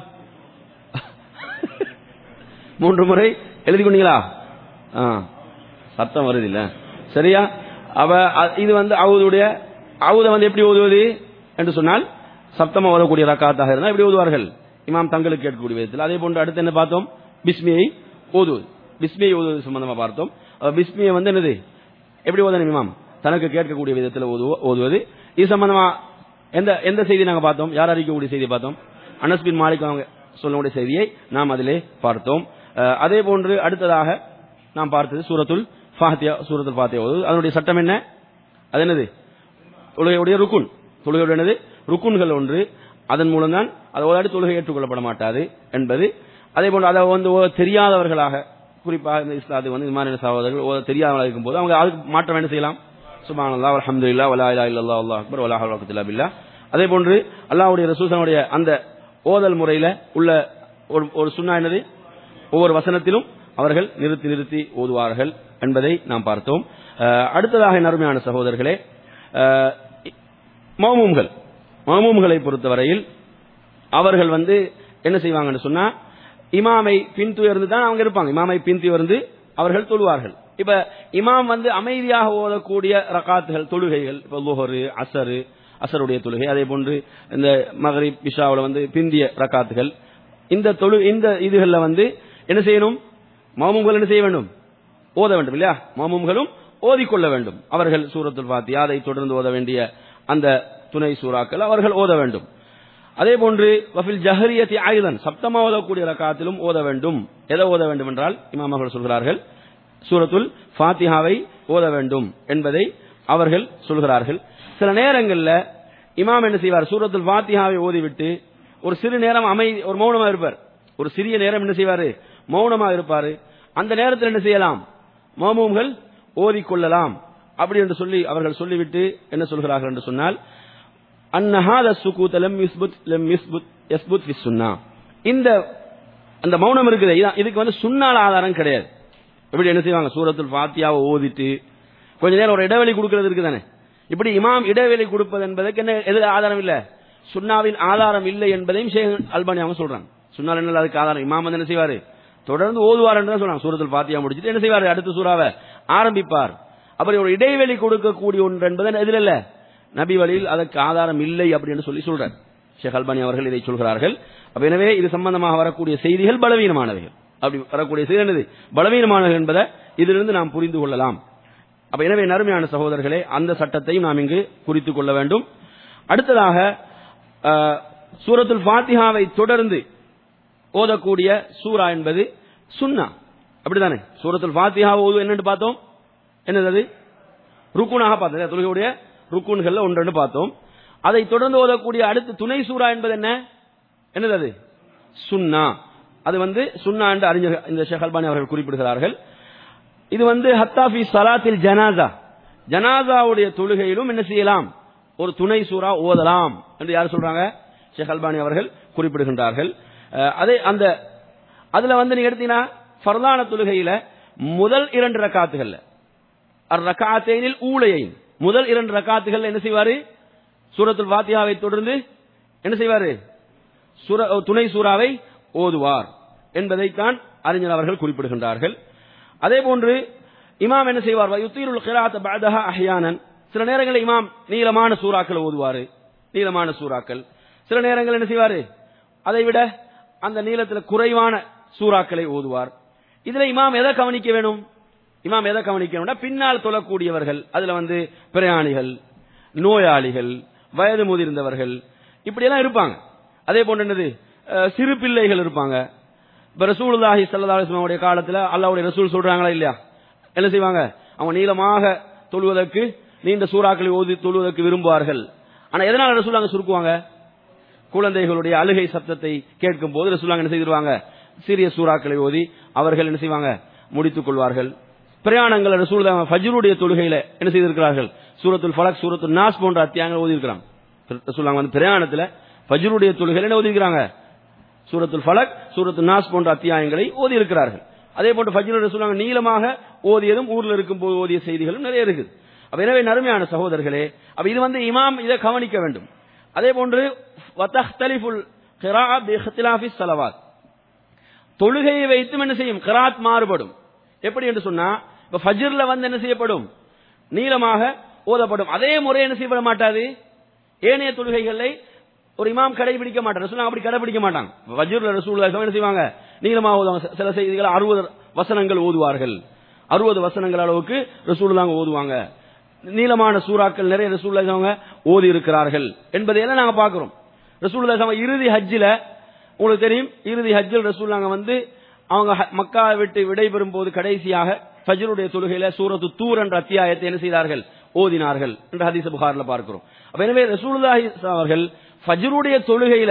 மூன்று முறை எழுதி கொண்டீங்களா ஆ, சத்தம் வருது இல்ல சரியா அவ அ- இது வந்து அவுதுடைய அவுத வந்து எப்படி ஓதுவது என்று சொன்னால் சப்தமா ஓதக்கூடிய ரக்காத்தாக இருந்தால் எப்படி ஓதுவார்கள் இமாம் தங்களுக்கு கேட்கக்கூடிய விதத்தில் அதே போன்று அடுத்து என்ன பார்த்தோம் பிஸ்மியை ஓதுவது பிஸ்மியை ஓதுவது சம்பந்தமா பார்த்தோம் அப்ப பிஸ்மியை வந்து என்னது எப்படி ஓதணும் இமாம் தனக்கு கேட்கக்கூடிய விதத்தில் ஓதுவ- ஓதுவது இது சம்பந்தமா எந்த எந்த செய்தி நாங்க பார்த்தோம் யார் அறிக்கக்கூடிய செய்தியை பார்த்தோம் அனஸ் பின் மாலிக் அவங்க சொல்லக்கூடிய செய்தியை நாம் அதிலே பார்த்தோம் அஹ், அதே போன்று அடுத்ததாக நாம் பார்த்தது சூரத்துல் ஃபாத்தியா சூரத்துல் ஃபாத்தியா ஓதுவது அதனுடைய சட்டம் என்ன அது என்னது தொழுகையுடைய ருக்குன் தொழுகையுடைய என்னது ருக்குன்கள் ஒன்று அதன் மூலம் தான் அதை ஓதாடி தொழுகை ஏற்றுக்கொள்ளப்பட மாட்டாது என்பது அதே போன்று அதை வந்து ஓத தெரியாதவர்களாக குறிப்பாக இந்த இஸ்லாத்து வந்து இந்த மாதிரி சகோதரர்கள் ஓத தெரியாதவர்களாக இருக்கும்போது அவங்க அதுக்கு மாற்றம் என்ன செய்யலாம் சுபானல்லா அல்ஹம்துலில்லாஹ் வலா இலாஹ இல்லல்லாஹ் அல்லாஹ் அக்பர் வலா ஹவ்ல வலா பில்லா அதே போன்று அல்லாஹ்வுடைய ரசூலுடைய அந்த ஓதல் முறையில உள்ள ஒரு ஒரு சுன்னா என்னது ஒவ்வொரு வசனத்திலும் அவர்கள் நிறுத்தி நிறுத்தி ஓதுவார்கள் என்பதை நாம் பார்த்தோம் அஹ், அடுத்ததாக என் அருமையான சகோதரர்களே அஹ், மௌமூம்கள் மௌமூம்களை பொறுத்தவரையில் அவர்கள் வந்து என்ன செய்வாங்கன்னு சொன்னா இமாமை பின்துயர்ந்து தான் அவங்க இருப்பாங்க இமாமை பின்துயர்ந்து அவர்கள் தொழுவார்கள் இப்ப இமாம் வந்து அமைதியாக ஓதக்கூடிய ரகாத்துகள் தொழுகைகள் இப்ப லுஹரு அசரு அசருடைய தொழுகை அதே போன்று இந்த மகரிப் பிஷாவுல வந்து பிந்திய ரகாத்துகள் இந்த தொழு இந்த இதுகள்ல வந்து என்ன செய்யணும் மாமும்கள் என்ன செய்ய வேண்டும் ஓத வேண்டும் இல்லையா மாமும்களும் ஓதிக்கொள்ள வேண்டும் அவர்கள் சூரத்துல் ஃபாத்தியா அதை தொடர்ந்து ஓத வேண்டிய அந்த துணை சூறாக்கள் அவர்கள் ஓத வேண்டும் அதே போன்று வஃபில் ஜஹரியத்தி ஆயுதன் சப்தமா ஓதக்கூடிய ரக்காத்திலும் ஓத வேண்டும் எதை ஓத வேண்டும் என்றால் இமாம் அவர்கள் சொல்கிறார்கள் சூரத்துல் ஃபாத்திஹாவை ஓத வேண்டும் என்பதை அவர்கள் சொல்கிறார்கள் சில நேரங்கள்ல இமாம் என்ன செய்வார் சூரத்துல் ஃபாத்திஹாவை ஓதிவிட்டு ஒரு சிறு நேரம் அமை ஒரு மௌனமா இருப்பார் ஒரு சிறிய நேரம் என்ன செய்வாரு மௌனமா இருப்பாரு அந்த நேரத்தில் என்ன செய்யலாம் மாமூம்கள் ஓதிக்கொள்ளலாம் அப்படி என்று சொல்லி அவர்கள் சொல்லிவிட்டு என்ன சொல்கிறார்கள் என்று சொன்னால் அன்ன ஹாத சுகூத் லம் யஸ்புத் லம் யஸ்புத் யஸ்புத் ஃபி சுன்னா இந்த அந்த மௌனம் இருக்குது இதான் இதுக்கு வந்து சுன்னால ஆதாரம் கிடையாது எப்படி என்ன செய்வாங்க சூரத்துல் ஃபாத்தியாவை ஓதிட்டு கொஞ்ச நேரம் ஒரு இடைவெளி கொடுக்கிறது இருக்குதானே இப்படி இமாம் இடைவெளி கொடுப்பது என்பதற்கு என்ன எதுல ஆதாரம் இல்ல சுன்னாவின் ஆதாரம் இல்லை என்பதையும் ஷேக் அல்பானி அவங்க சொல்றாங்க சுன்னால் என்ன அதுக்கு ஆதாரம் இமாம் வந்து என்ன செய்வாரு தொடர்ந்து ஓதுவார் என்று தான் சொல்றாங்க சூரத்துல் ஃபாத்தியா முடிச்சிட்டு என்ன செய்வாரு அடுத்த சூறாவை ஆரம்பிப்பார் அப்படி ஒரு இடைவெளி கொடுக்கக்கூடிய ஒன்று என்பது எதில் இல்ல நபி வழியில் அதற்கு ஆதாரம் இல்லை அப்படின்னு சொல்லி சொல்றார் ஷேக் அல்பானி அவர்கள் இதை சொல்கிறார்கள் அப்ப எனவே இது சம்பந்தமாக வரக்கூடிய செய்திகள் பலவீனமானவைகள் அப்படி வரக்கூடிய செய்தி என்னது பலவீனமானது என்பதை இதிலிருந்து நாம் புரிந்து கொள்ளலாம் அப்ப எனவே நறுமையான சகோதரர்களே அந்த சட்டத்தையும் நாம் இங்கு குறித்துக் கொள்ள வேண்டும் அடுத்ததாக அஹ், சூரத்துல் ஃபாத்திஹாவை தொடர்ந்து ஓதக்கூடிய சூரா என்பது சுன்னா அப்படிதானே சூரத்துல் ஃபாத்திஹா ஓது என்னன்னு பார்த்தோம் என்னது அது ருக்குனாக பார்த்தோம் தொழுகையுடைய ருக்குன்கள்ல ஒன்று பார்த்தோம் அதை தொடர்ந்து ஓதக்கூடிய அடுத்த துணை சூரா என்பது என்ன என்னது அது சுன்னா அது வந்து சுன்னா என்று அறிஞர் இந்த ஷேக் அல்பானி அவர்கள் குறிப்பிடுகிறார்கள் இது வந்து ஹத்தாஃபி சலாத்தில் ஜனாசா ஜனாசாவுடைய தொழுகையிலும் என்ன செய்யலாம் ஒரு துணை சூறா ஓதலாம் என்று யார் சொல்றாங்க ஷேக் அல்பானி அவர்கள் குறிப்பிடுகின்றார்கள் அஹ், அதே அந்த அதுல வந்து நீங்க எடுத்தீங்கன்னா ஃபர்லான தொழுகையில முதல் இரண்டு ரக்காத்துகள்ல ரக்காத்தேனில் ஊழையை முதல் இரண்டு ரக்காத்துகள் என்ன செய்வாரு சூரத்துல் ஃபாத்தியாவை தொடர்ந்து என்ன செய்வாரு சூர- துணை சூறாவை ஓதுவார் என்பதைத்தான் அறிஞர் அவர்கள் குறிப்பிடுகின்றார்கள் அதே போன்று இமாம் என்ன செய்வார் யுத்தீருல் கிராத் பஅதஹா அஹ்யானன் சில நேரங்களில் இமாம் நீளமான சூறாக்கள் ஓதுவாரு நீளமான சூறாக்கள் சில நேரங்கள் என்ன செய்வாரு அதை விட அந்த நீளத்தில் குறைவான சூறாக்களை ஓதுவார் இதுல இமாம் எதை கவனிக்க வேணும் இமாம் எதை கவனிக்கணும்னா பின்னால் தொழக்கூடியவர்கள் அதுல வந்து பிரயாணிகள் நோயாளிகள் வயது முதிர்ந்தவர்கள் இப்படியெல்லாம் இருப்பாங்க அதே போன்று என்னது அஹ், சிறு பிள்ளைகள் இருப்பாங்க இப்ப ரசூலுல்லாஹி ஸல்லல்லாஹு அலைஹி வஸல்லம் உடைய காலத்துல அல்லாஹ்வுடைய ரசூல் சொல்றாங்களா இல்லையா என்ன செய்வாங்க அவங்க நீளமாக தொழுவதற்கு நீண்ட சூறாக்களை ஓதி தொழுவதற்கு விரும்புவார்கள் ஆனா எதனால ரசூல் அங்க சுருக்குவாங்க குழந்தைகளுடைய அழுகை சத்தத்தை கேட்கும் போது ரசூலாங்க என்ன செய்திருவாங்க சிறிய சூறாக்களை ஓதி அவர்கள் என்ன செய்வாங்க முடித்துக் கொள்வார்கள் பிரயாணங்கள் ரசூல் ஃபஜ்ருடைய தொழுகையில என்ன செய்திருக்கிறார்கள் சூரத்துல் ஃபலக் சூரத்துல் நாஸ் போன்ற அத்தியாயங்கள் ஓதி இருக்கிறாங்க ரசூலாங்க வந்து பிரயாணத்துல ஃபஜ்ருடைய தொழுகையில என்ன ஓதி இருக்கிறாங்க சூரத்துல் ஃபலக் சூரத்துல் நாஸ் போன்ற அத்தியாயங்களை ஓதி இருக்கிறார்கள் அதே போன்று ஃபஜ்ரு ரசூலாங்க நீளமாக ஓதியதும் ஊர்ல இருக்கும் போது ஓதிய செய்திகளும் நிறைய இருக்குது அப்ப எனவே நறுமையான சகோதரர்களே அப்ப இது வந்து இமாம் இதை கவனிக்க வேண்டும் அதே போன்று வத்தஹ்தலிஃபுல் கிராஅ பி இஹ்திலாஃபி ஸலவாத் தொழுகையை வைத்தும் என்ன செய்யும் கிராத் மாறுபடும் எப்படி என்று சொன்னா இப்ப ஃபஜ்ர்ல வந்து என்ன செய்யப்படும் நீளமாக ஓதப்படும் அதே முறை என்ன செய்யப்பட மாட்டாது ஏனைய தொழுகைகளை ஒரு இமாம் கடைபிடிக்க மாட்டார் ரசூலுல்லாஹ் அப்படி கடைபிடிக்க மாட்டாங்க ஃபஜ்ர்ல ரசூலுல்லாஹ் என்ன செய்வாங்க நீளமாக ஓதுவாங்க சில செய்திகள் அறுபது வசனங்கள் ஓதுவார்கள் அறுபது வசனங்கள் அளவுக்கு ரசூலுல்லாஹ் ஓதுவாங்க நீளமான சூறாக்கள் நிறைய ரசூலுல்லாஹ் அவங்க ஓதி இருக்கிறார்கள் என்பதையெல்லாம் நாங்க பார்க்கிறோம் ரசூலுல்லாஹ் அவங்க இறுதி ஹஜ்ஜில உங்களுக்கு தெரியும் இறுதி ஹஜ்ஜில் ரசூலுல்லாஹ் வந்து அவங்க ஹ- மக்கா விட்டு விடைபெறும் போது கடைசியாக ஃபஜ்ருடைய தொழுகையில சூரத்து தூர் என்ற அத்தியாயத்தை என்ன செய்தார்கள் ஓதினார்கள் என்று ஹதீஸ் புகார்ல பார்க்கிறோம் அப்ப எனவே ரசூலுல்லாஹி அவர்கள் ஃபஜ்ருடைய தொழுகையில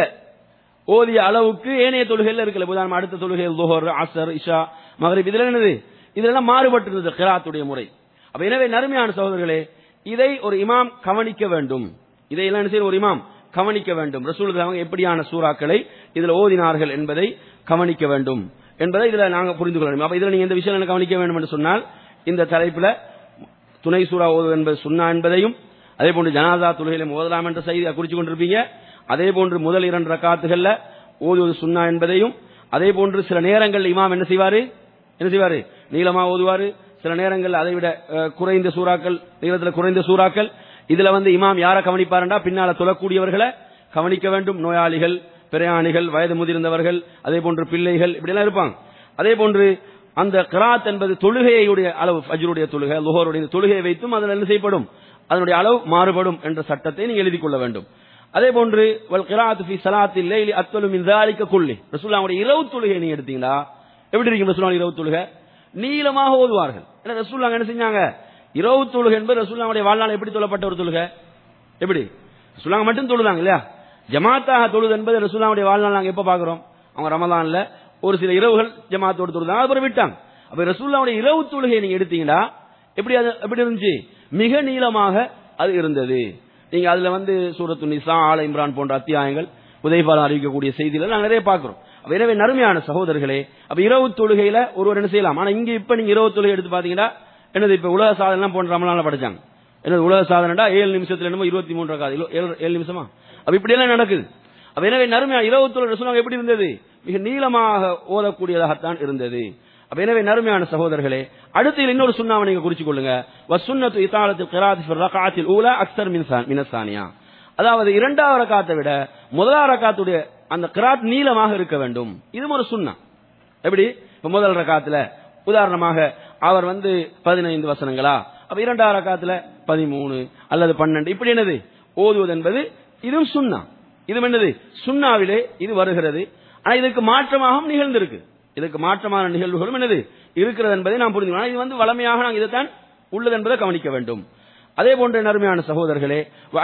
ஓதிய அளவுக்கு ஏனைய தொழுகையில இருக்கல உதாரணம் அடுத்த தொழுகை லுஹர் அசர் இஷா மகரிப் இதுல என்னது இதெல்லாம் மாறுபட்டிருந்தது கிராத்துடைய முறை அப்ப எனவே நறுமையான சகோதரர்களே இதை ஒரு இமாம் கவனிக்க வேண்டும் இதையெல்லாம் என்ன செய்யணும் ஒரு இமாம் கவனிக்க வேண்டும் ரசூல் அவங்க எப்படியான சூறாக்களை இதுல ஓதினார்கள் என்பதை கவனிக்க வேண்டும் என்பதை இதுல நாங்க புரிந்து கொள்ள வேண்டும் அப்ப இதுல நீங்க எந்த விஷயம் என்ன கவனிக்க வேண்டும் என்று சொன்னால் இந்த தலைப்புல துணை சூறா ஓதுவது என்பது சுன்னா என்பதையும் அதே போன்று ஜனாதா தொழுகையில ஓதலாம் என்ற செய்தியை குறிச்சு கொண்டிருப்பீங்க அதே போன்று முதல் இரண்டு ரக்காத்துகள்ல ஓதுவது சுன்னா என்பதையும் அதே போன்று சில நேரங்கள் இமாம் என்ன செய்வாரு என்ன செய்வாரு நீளமா ஓதுவாரு சில நேரங்கள் அதை விட அஹ், குறைந்த சூறாக்கள் நீளத்தில் குறைந்த சூறாக்கள் இதுல வந்து இமாம் யாரை கவனிப்பாருண்டா பின்னால தொழக்கூடியவர்களை கவனிக்க வேண்டும் நோயாளிகள் பிரயாணிகள் வயது முதிர்ந்தவர்கள் அதே போன்று பிள்ளைகள் இப்படியெல்லாம் இருப்பாங்க அதே போன்று அந்த கிராத் என்பது தொழுகையுடைய அளவு ஃபஜ்ருடைய தொழுகை லுஹருடைய தொழுகையை வைத்தும் அதில் என்ன செய்யப்படும் அதனுடைய அளவு மாறுபடும் என்ற சட்டத்தை நீங்க எழுதிக் கொள்ள வேண்டும் அதே போன்று வல் கிராத் ஃபி ஸலாத்தில் லைலி அத்வலு மின் ذلك குல்லி ரசூலுல்லாஹ்வுடைய இரவு தொழுகை நீங்க எடுத்தீங்களா எப்படி இருக்கும் ரசூலுல்லாஹ் இரவு தொழுகை நீளமாக ஓதுவார்கள் ஏன்னா ரசூலுல்லாஹ் என்ன செஞ்சாங்க இரவு தொழுகை என்பது ரசூலுல்லாஹ்வுடைய வாழ்நாள் எப்படி தொழப்பட்ட ஒரு தொழுகை எப்படி ரசூலுல்லாஹ் மட்டும் தொழுதாங்க இல்லையா ஜமாத்தாக தொழுது என்பது ரசூலுல்லாஹ்வுடைய வாழ்நாள் நாங்க எப்ப பாக்குறோம் அவங்க ரமலான்ல ஒரு சில இரவுகள் ஜமாத்தோடு தொழுதாங்க அப்புறம் விட்டாங்க அப்ப ரசூலுல்லாஹ்வுடைய இரவு தொழுகையை நீங்க எடுத்தீங்கன்னா எப்படி அது எப்படி இருந்துச்சு மிக நீளமாக அது இருந்தது நீங்க அதுல வந்து சூரத்து நிசா ஆல இம்ரான் போன்ற அத்தியாயங்கள் உதயபாலம் அறிவிக்கக்கூடிய செய்திகளை நாங்க நிறைய பார்க்கிறோம் அப்ப எனவே நறுமையான சகோதரர்களே அப்ப இரவு தொழுகையில ஒருவர் என்ன செய்யலாம் ஆனா இங்க இப்ப நீங்க இரவு தொழுகை எடுத்து பாத்தீங்கன்னா என்னது இப்ப உலக சாதனை போன்ற ரமலான்ல படிச்சாங்க என்னது உலக சாதனைடா ஏழு நிமிஷத்துல என்னமோ இருபத்தி மூன்று ரகாது இல்ல, ஏழு ஏழு நிமிஷமா அப்ப இப்படி எல்லாம் நடக்குது அப்ப எனவே நறுமையா இரவு தொழுகை ரசூலுல்லாஹ் எப்படி இருந்தது மிக நீளமாக ஓதக்கூடியதாகத்தான் இருந்தது அப்ப எனவே நறுமையான சகோதரர்களே அடுத்து இதுல இன்னொரு சுண்ணாவை நீங்க குறிச்சு கொள்ளுங்க வசுன்னத்து இத்தாலத்தில் கிராத் ஃபிர் ரகாத்தில் ஊலா அக்ஸர் மின் சா- மின சானியா அதாவது இரண்டாவது ரக்காத்தை விட முதலாவது ரக்காத்துடைய அந்த கிராத் நீளமாக இருக்க வேண்டும் இதுவும் ஒரு சுண்ணா எப்படி இப்ப முதல் ரக்காத்துல உதாரணமாக அவர் வந்து பதினைந்து வசனங்களா அப்ப இரண்டாவது ரக்காத்துல பதிமூணு அல்லது பன்னெண்டு இப்படி என்னது ஓதுவது என்பது இதுவும் சுண்ணா இது என்னது சுண்ணாவிலே இது வருகிறது ஆனா இதுக்கு மாற்றமாகவும் நிகழ்ந்திருக்கு இதுக்கு மாற்றமான நிகழ்வுகளும் என்னது இருக்கிறது என்பதை நாம் புரிந்து கொள்ளணும். ஆனா இது வந்து வளமையாக நாங்கள் இதைத்தான் உள்ளது என்பதை கவனிக்க வேண்டும் அதே போன்ற நறுமையான சகோதரர்களே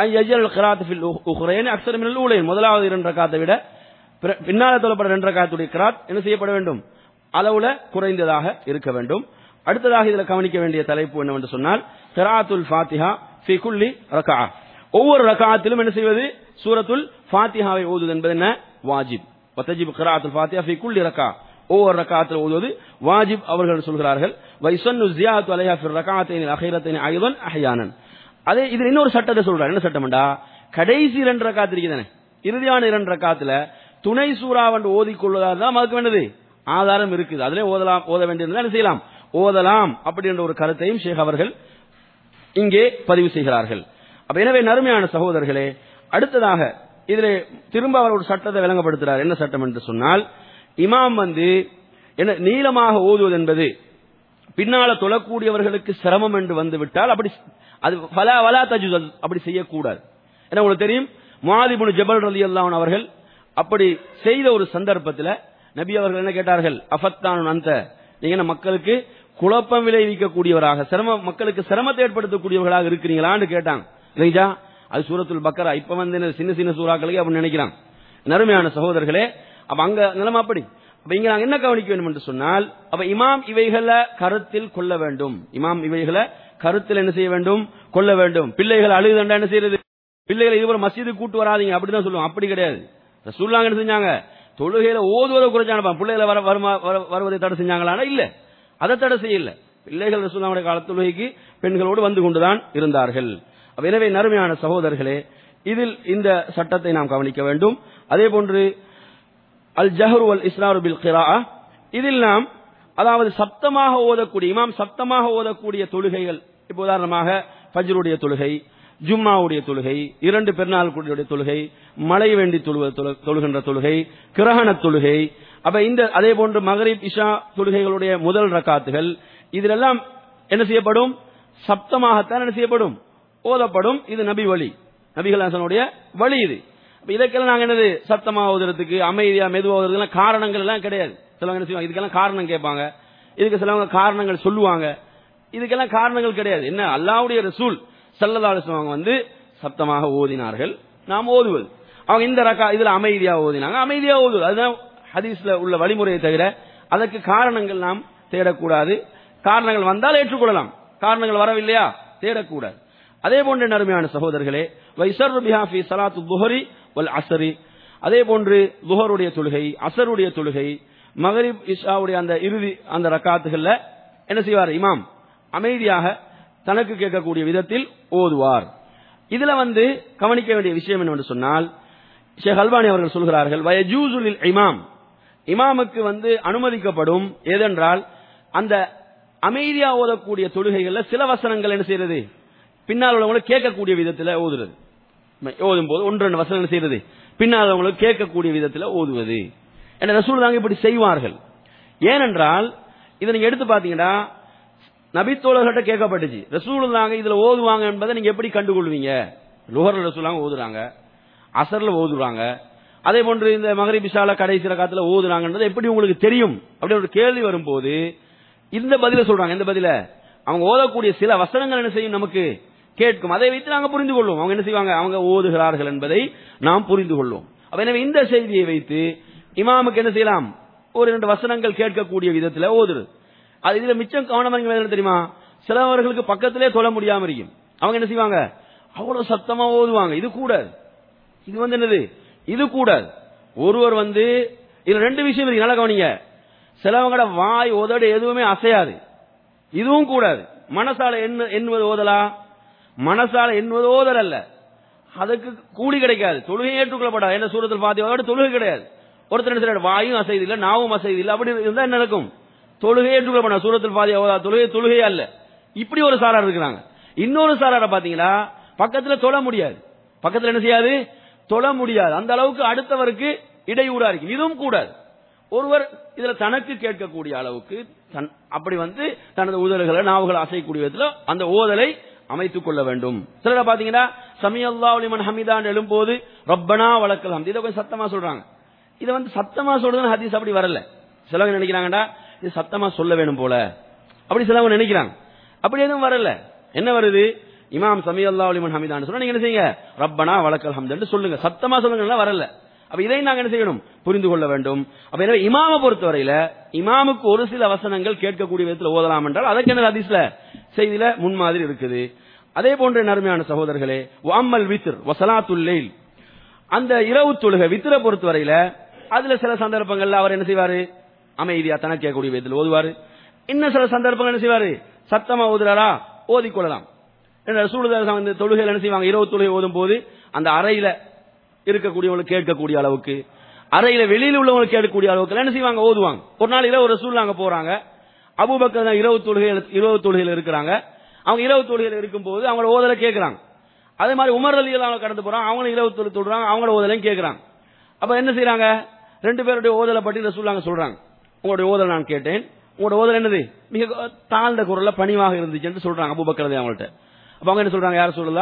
அக்சர் மினல் ஊழையன் முதலாவது இரண்டு ரக்காத்தை விட பிற- பின்னால தொழப்பட ரெண்டு ரக்காத்துடைய கிராத் என்ன செய்யப்பட வேண்டும் அளவுல குறைந்ததாக இருக்க வேண்டும் அடுத்ததாக இதுல கவனிக்க வேண்டிய தலைப்பு என்னவென்று சொன்னால் கிராத்துல் ஃபாத்திஹா ஃபி குல்லி ரகா ஒவ்வொரு ரகாத்திலும் என்ன செய்வது சூரத்துல் ஃபாத்திஹாவை ஓதுவது என்பது என்ன வாஜிப் வத்தஜிப் கிராத்துல் ஃபாத்திஹா ஃபி குல்லி ரகா ஒவ்வொரு ரக்காத்தில் ஓதுவது வாஜிப் அவர்கள் சொல்கிறார்கள் வைசன்னு ஜியாத்து அலைஹா ஃபிர் ரகாத்தைன் அஹீரத்தைன் ஐதன் அஹ்யானன் அதே இதுல இன்னொரு சட்டத்தை சொல்றாரு என்ன சட்டம்டா கடைசி இரண்டு ரக்காத்து இருக்குதானே இறுதியான இரண்டு ரக்காத்துல துணை சூறாவண்டு ஓதிக்கொள்வதா தான் அதுக்கு வேண்டது ஆதாரம் இருக்குது அதிலே ஓதலாம் ஓத வேண்டியிருந்தா என்ன செய்யலாம் ஓதலாம் அப்படின்ற ஒரு கருத்தையும் ஷேக் அவர்கள் இங்கே பதிவு செய்கிறார்கள் அப்ப எனவே நறுமையான சகோதரர்களே அடுத்ததாக இதிலே திரும்ப அவர் ஒரு சட்டத்தை விளங்கப்படுத்துறார் என்ன சட்டம் என்று சொன்னால் இமாம் வந்து என்ன நீளமாக ஓதுவது என்பது பின்னால தொழக்கூடியவர்களுக்கு சிரமம் என்று வந்து விட்டால் அப்படி அது வலா வலா தஜுதல் அப்படி செய்யக்கூடாது ஏன்னா உங்களுக்கு தெரியும் முஆதிபுன் ஜபல் ரலியல்லாஹு அன்ஹு அவர்கள் அப்படி செய்த ஒரு சந்தர்ப்பத்தில் நபி அவர்கள் என்ன கேட்டார்கள் அஃபத்தான் அந்த நீங்க என்ன மக்களுக்கு குழப்பம் விளைவிக்கக்கூடியவராக சிரம மக்களுக்கு சிரமத்தை ஏற்படுத்தக்கூடியவர்களாக இருக்கிறீங்களான்னு கேட்டாங்க இல்லைங்களா அது சூரத்துல் பக்கரா இப்ப வந்து என்ன சின்ன சின்ன சூறாக்களுக்கு அப்படின்னு நினைக்கிறாங்க நறுமையான சகோதரர்களே அப்ப அங்க நிலைமை அப்படி அப்ப இங்க நாங்க என்ன கவனிக்க வேண்டும் என்று சொன்னால் அப்ப இமாம் இவைகளை கருத்தில் கொள்ள வேண்டும் இமாம் இவைகளை கருத்தில் என்ன செய்ய வேண்டும் கொள்ள வேண்டும் பிள்ளைகள் அழுகுதண்டா என்ன செய்யறது பிள்ளைகளை இதுவரை மசீது கூட்டு வராதீங்க அப்படிதான் சொல்லுவோம் அப்படி கிடையாது ரசூலுல்லாஹ் என்ன செஞ்சாங்க தொழுகையில ஓதுவதை குறைச்சான பிள்ளைகளை வர வருமா- வர- வருவதை தடை செஞ்சாங்களானா இல்ல அதை தடை செய்யல பிள்ளைகள் ரசூலுல்லாஹுடைய கால தொழுகைக்கு பெண்களோடு வந்து கொண்டுதான் இருந்தார்கள் அப்ப எனவே நறுமையான சகோதரர்களே இதில் இந்த சட்டத்தை நாம் கவனிக்க வேண்டும் அதே போன்று அல் ஜஹர் வல் இஸ்ராரு பில் கிராஅ இதில் நாம் அதாவது சப்தமாக ஓதக்கூடிய இமாம் சப்தமாக ஓதக்கூடிய தொழுகைகள் இப்போ உதாரணமாக ஃபஜ்ருடைய தொழுகை ஜும்மாவுடைய தொழுகை இரண்டு பெருநாளுடைய தொழுகை மழை வேண்டி தொழுவ- தொழு- தொழுகின்ற தொழுகை கிரகண தொழுகை அப்ப இந்த அதே போன்று மகரிப் இஷா தொழுகைகளுடைய முதல் ரக்காத்துகள் இதிலெல்லாம் என்ன செய்யப்படும் சப்தமாகத்தான் என்ன செய்யப்படும் ஓதப்படும் இது நபி வழி நபிகள் ஹசனுடைய வழி இது அப்ப இதற்கெல்லாம் நாங்க என்னது சத்தமா ஓதுறதுக்கு அமைதியா மெதுவா ஓதுறதுலாம் காரணங்கள் எல்லாம் கிடையாது சிலவங்க என்ன செய்வாங்க இதுக்கெல்லாம் காரணம் கேட்பாங்க இதுக்கு சிலவங்க காரணங்கள் சொல்லுவாங்க இதுக்கெல்லாம் காரணங்கள் கிடையாது என்ன அல்லாவுடைய ரசூல் சல்லல்லா அலிஸ்லாம் வந்து சப்தமாக ஓதினார்கள் நாம் ஓதுவது அவங்க இந்த ரக்கா இதுல அமைதியா ஓதினாங்க அமைதியா ஓதுவது அதுதான் ஹதீஸ்ல உள்ள வழிமுறையை தவிர அதற்கு காரணங்கள் நாம் தேடக்கூடாது காரணங்கள் வந்தால் ஏற்றுக்கொள்ளலாம் காரணங்கள் வரவில்லையா தேடக்கூடாது அதே போன்ற நறுமையான சகோதரர்களே வைசர் பிஹாஃபி சலாத்து துஹரி வல் அசரி அதே போன்று துஹருடைய தொழுகை அசருடைய தொழுகை மகரிப் இஷாவுடைய அந்த இறுதி அந்த ரக்காத்துகள்ல என்ன செய்வார் இமாம் அமைதியாக தனக்கு கேட்கக்கூடிய விதத்தில் ஓதுவார் இதுல வந்து கவனிக்க வேண்டிய விஷயம் என்னவென்று சொன்னால் ஷேக் அல்பானி அவர்கள் சொல்கிறார்கள் வயஜூசுலில் இமாம் இமாமுக்கு வந்து அனுமதிக்கப்படும் ஏதென்றால் அந்த அமைதியா ஓதக்கூடிய தொழுகைகள்ல சில வசனங்கள் என்ன செய்யறது பின்னால் உள்ளவங்களுக்கு கேட்கக்கூடிய விதத்துல ஓதுறது ஓதும் போது ஒன்று ரெண்டு வசனங்கள் செய்யறது பின்னால் உள்ளவங்களுக்கு கேட்கக்கூடிய விதத்துல ஓதுவது என்ற ரசூல் தாங்க இப்படி செய்வார்கள் ஏனென்றால் இதை நீங்க எடுத்து பாத்தீங்கன்னா நபித்தோழர்கிட்ட கேட்கப்பட்டுச்சு ரசூல் தாங்க இதுல ஓதுவாங்க என்பதை நீங்க எப்படி கண்டுகொள்வீங்க லுஹர்ல ரசூலாங்க ஓதுறாங்க அசர்ல ஓதுறாங்க அதே போன்று இந்த மகரி பிசால கடைசி காலத்துல ஓதுறாங்கன்றது எப்படி உங்களுக்கு தெரியும் அப்படி ஒரு கேள்வி வரும்போது இந்த பதில சொல்றாங்க இந்த பதில அவங்க ஓதக்கூடிய சில வசனங்கள் என்ன செய்யும் நமக்கு கேட்கும் அதை வைத்து நாங்க புரிந்து கொள்வோம் அவங்க என்ன செய்வாங்க அவங்க ஓதுகிறார்கள் என்பதை நாம் புரிந்து கொள்வோம் அப்ப எனவே இந்த செய்தியை வைத்து இமாமுக்கு என்ன செய்யலாம் ஒரு இரண்டு வசனங்கள் கேட்கக்கூடிய விதத்துல ஓதுறது அது இதுல மிச்சம் கவனம் என்ன தெரியுமா சிலவர்களுக்கு பக்கத்திலே தொழ முடியாம இருக்கும் அவங்க என்ன செய்வாங்க அவ்வளவு சத்தமா ஓதுவாங்க இது கூடாது இது வந்து என்னது இது கூடாது ஒருவர் வந்து இதுல ரெண்டு விஷயம் இருக்கு நல்லா கவனிங்க சிலவங்களோட வாய் உதடு எதுவுமே அசையாது இதுவும் கூடாது மனசால என்ன எண்ணுவது ஓதலா மனசால எண்ணுவது ஓதல் அல்ல அதுக்கு கூலி கிடைக்காது தொழுகை ஏற்றுக்கொள்ளப்படாது என்ன சூரத்தில் பாத்தியோட தொழுகை கிடையாது ஒருத்தர் என்ன செய்யறாரு, வாயும் அசைது இல்ல நாவும் அசைது இல்ல அப்படி இருந்தா என்ன நடக்கும் தொழுகை ஏற்றுக்கொள்ளப்படாது சூரத்தில் பாதி தொழுகை தொழுகை அல்ல இப்படி ஒரு சாரார் இருக்கிறாங்க இன்னொரு சாராரை பாத்தீங்களா பக்கத்துல தொழ முடியாது பக்கத்துல என்ன செய்யாது தொழ முடியாது அந்த அளவுக்கு அடுத்தவருக்கு இடையூறா இருக்கு இதுவும் கூடாது ஒருவர் இதுல தனக்கு கேட்கக்கூடிய அளவுக்கு தன் அப்படி வந்து தனது உதல்களை நாவுகளை அசைக்கூடிய விதத்துல அந்த ஓதலை அமைத்துக் கொள்ள வேண்டும் சிலர பாத்தீங்கன்னா சமியல்லா ஒளிமன் ஹமிதான் எழும்போது ரப்பனா வழக்கல் ஹம்து இதை கொஞ்சம் சத்தமா சொல்றாங்க இதை வந்து சத்தமா சொல்றதுன்னு ஹதீஸ் அப்படி வரல சிலவங்க நினைக்கிறாங்கடா இது சத்தமா சொல்ல வேணும் போல அப்படி சிலவங்க நினைக்கிறாங்க அப்படி எதுவும் வரல என்ன வருது இமாம் சமி அல்லா அலிமன் ஹமிதான் சொன்னா நீங்க என்ன செய்யுங்க ரப்பனா வழக்கல் ஹம்து சொல்லுங்க சத்தமா சொல்லுங்க வரல அப்ப இதை நாங்க என்ன செய்யணும் புரிந்து கொள்ள வேண்டும் அப்ப எனவே இமாம பொறுத்தவரையில இமாமுக்கு ஒரு சில வசனங்கள் கேட்கக்கூடிய விதத்தில் ஓதலாம் என்றால் அதற்கு என்ன ஹதீஸ்ல செய்தியில முன்மாதிரி இருக்குது அதே போன்ற நறுமையான சகோதரர்களே வாமல் வித்ர் வசலாத்துல் லைல் அந்த இரவு தொழுகை வித்திர பொறுத்தவரையில அதுல சில சந்தர்ப்பங்கள்ல அவர் என்ன செய்வாரு அமைதியா தனக்கு கேட்கக்கூடிய விதத்தில் ஓதுவாரு இன்னும் சில சந்தர்ப்பங்கள் என்ன செய்வாரு சத்தமா ஓதுறாரா ஓதிக்கொள்ளலாம் சூழ்நிலை வந்து தொழுகையில் என்ன செய்வாங்க இரவு தொழுகை ஓதும் போது அந்த அறையில இருக்கக்கூடியவங்களுக்கு கேட்கக்கூடிய அளவுக்கு அறையில வெளியில உள்ளவங்களுக்கு கேட்கக்கூடிய அளவுக்கு என்ன செய்வாங்க ஓதுவாங்க ஒரு நாள் இரவு ரசூல் அங்க போறாங்க அபுபக்கர் தான் இரவு தொழுகை இரவு தொழுகையில் இருக்கிறாங்க அவங்க இரவு தொழுகையில் இருக்கும்போது அவங்களோட ஓதலை கேட்கறாங்க அதே மாதிரி உமர் அலி அவங்க கடந்து போறாங்க அவங்களும் இரவு தொழில் தொடுறாங்க அவங்களோட ஓதலையும் கேட்கறாங்க அப்ப என்ன செய்யறாங்க ரெண்டு பேருடைய ஓதலை பற்றி ரசூலாங்க சொல்றாங்க உங்களுடைய ஓதல் நான் கேட்டேன் உங்களோட ஓதல் என்னது மிக தாழ்ந்த குரல்ல பணிவாக இருந்துச்சு என்று சொல்றாங்க அபுபக்கர் அவங்கள்ட்ட அப்ப அவங்க என்ன சொல்றாங்க யார் சொல்லலாம்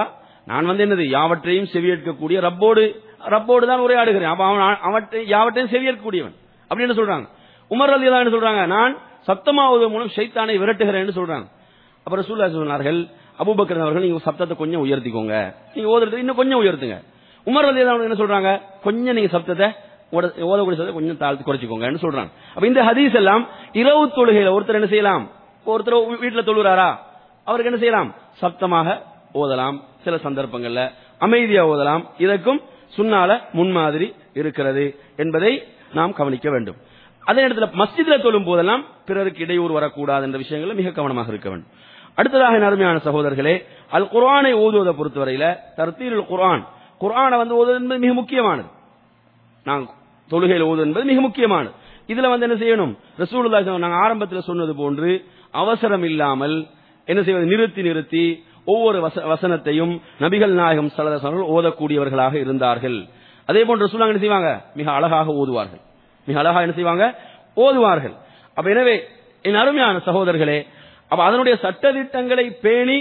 நான் வந்து என்னது யாவற்றையும் செவியேற்கக்கூடிய ரப்போடு ரப்போடு தான் உரையாடுகிறேன் அப்ப அவன் அவற்றை யாவற்றையும் செவியேற்கக்கூடியவன் அப்படின்னு சொல்றாங்க உமர் அலி என்ன சொல்றாங்க நான் சத்தமாவது மூலம் ஷைத்தானை விரட்டுகிறேன்னு சொல்றாங்க அப்புறம் ரசூல்லா சொன்னார்கள் அபூபக்கர் அவர்கள் நீங்க சப்தத்தை கொஞ்சம் உயர்த்திக்கோங்க நீங்க ஓதுறது இன்னும் கொஞ்சம் உயர்த்துங்க உமர் அலி என்ன சொல்றாங்க கொஞ்சம் நீங்க சப்தத்தை ஓட- ஓதக்கூடிய சப்தத்தை கொஞ்சம் தாழ்த்து குறைச்சிக்கோங்கன்னு சொல்றாங்க அப்ப இந்த ஹதீஸ் எல்லாம் இரவு தொழுகையில ஒருத்தர் என்ன செய்யலாம் ஒருத்தர் வீ- வீட்டுல தொழுகிறாரா அவருக்கு என்ன செய்யலாம் சப்தமாக ஓதலாம் சில சந்தர்ப்பங்கள்ல அமைதியா ஓதலாம் இதற்கும் சுன்னால முன்மாதிரி இருக்கிறது என்பதை நாம் கவனிக்க வேண்டும் அதே இடத்துல மஸ்ஜித்ல தொழும் போதெல்லாம் பிறருக்கு இடையூறு வரக்கூடாது என்ற விஷயங்களில் மிக கவனமாக இருக்க வேண்டும் அடுத்ததாக என் அருமையான சகோதரர்களே அல் குர்ஆனை ஓதுவதை பொறுத்தவரையில தர்த்தீருல் குர்ஆன் குர்ஆனை வந்து ஓதுவது என்பது மிக முக்கியமானது நாங்க தொழுகையில் ஓதுவது என்பது மிக முக்கியமானது இதுல வந்து என்ன செய்யணும் ரசூலுல்லாஹி ஸல்லல்லாஹு நாங்க ஆரம்பத்தில் சொன்னது போன்று அவசரம் இல்லாமல் என்ன செய்வது நிறுத்தி நிறுத்தி ஒவ்வொரு வச- வசனத்தையும் நபிகள் நாயகம் ஸல்லல்லாஹு அலைஹி வஸல்லம் ஓதக்கூடியவர்களாக இருந்தார்கள் அதே போன்று ரசூலுல்லாஹ் என்ன செய்வாங்க மிக அழகாக ஓதுவார்கள் மிக அழகாக என்ன செய்வாங்க ஓதுவார்கள் அப்ப எனவே என் அருமையான சகோதரர்களே அப்ப அதனுடைய சட்டதிட்டங்களை பேணி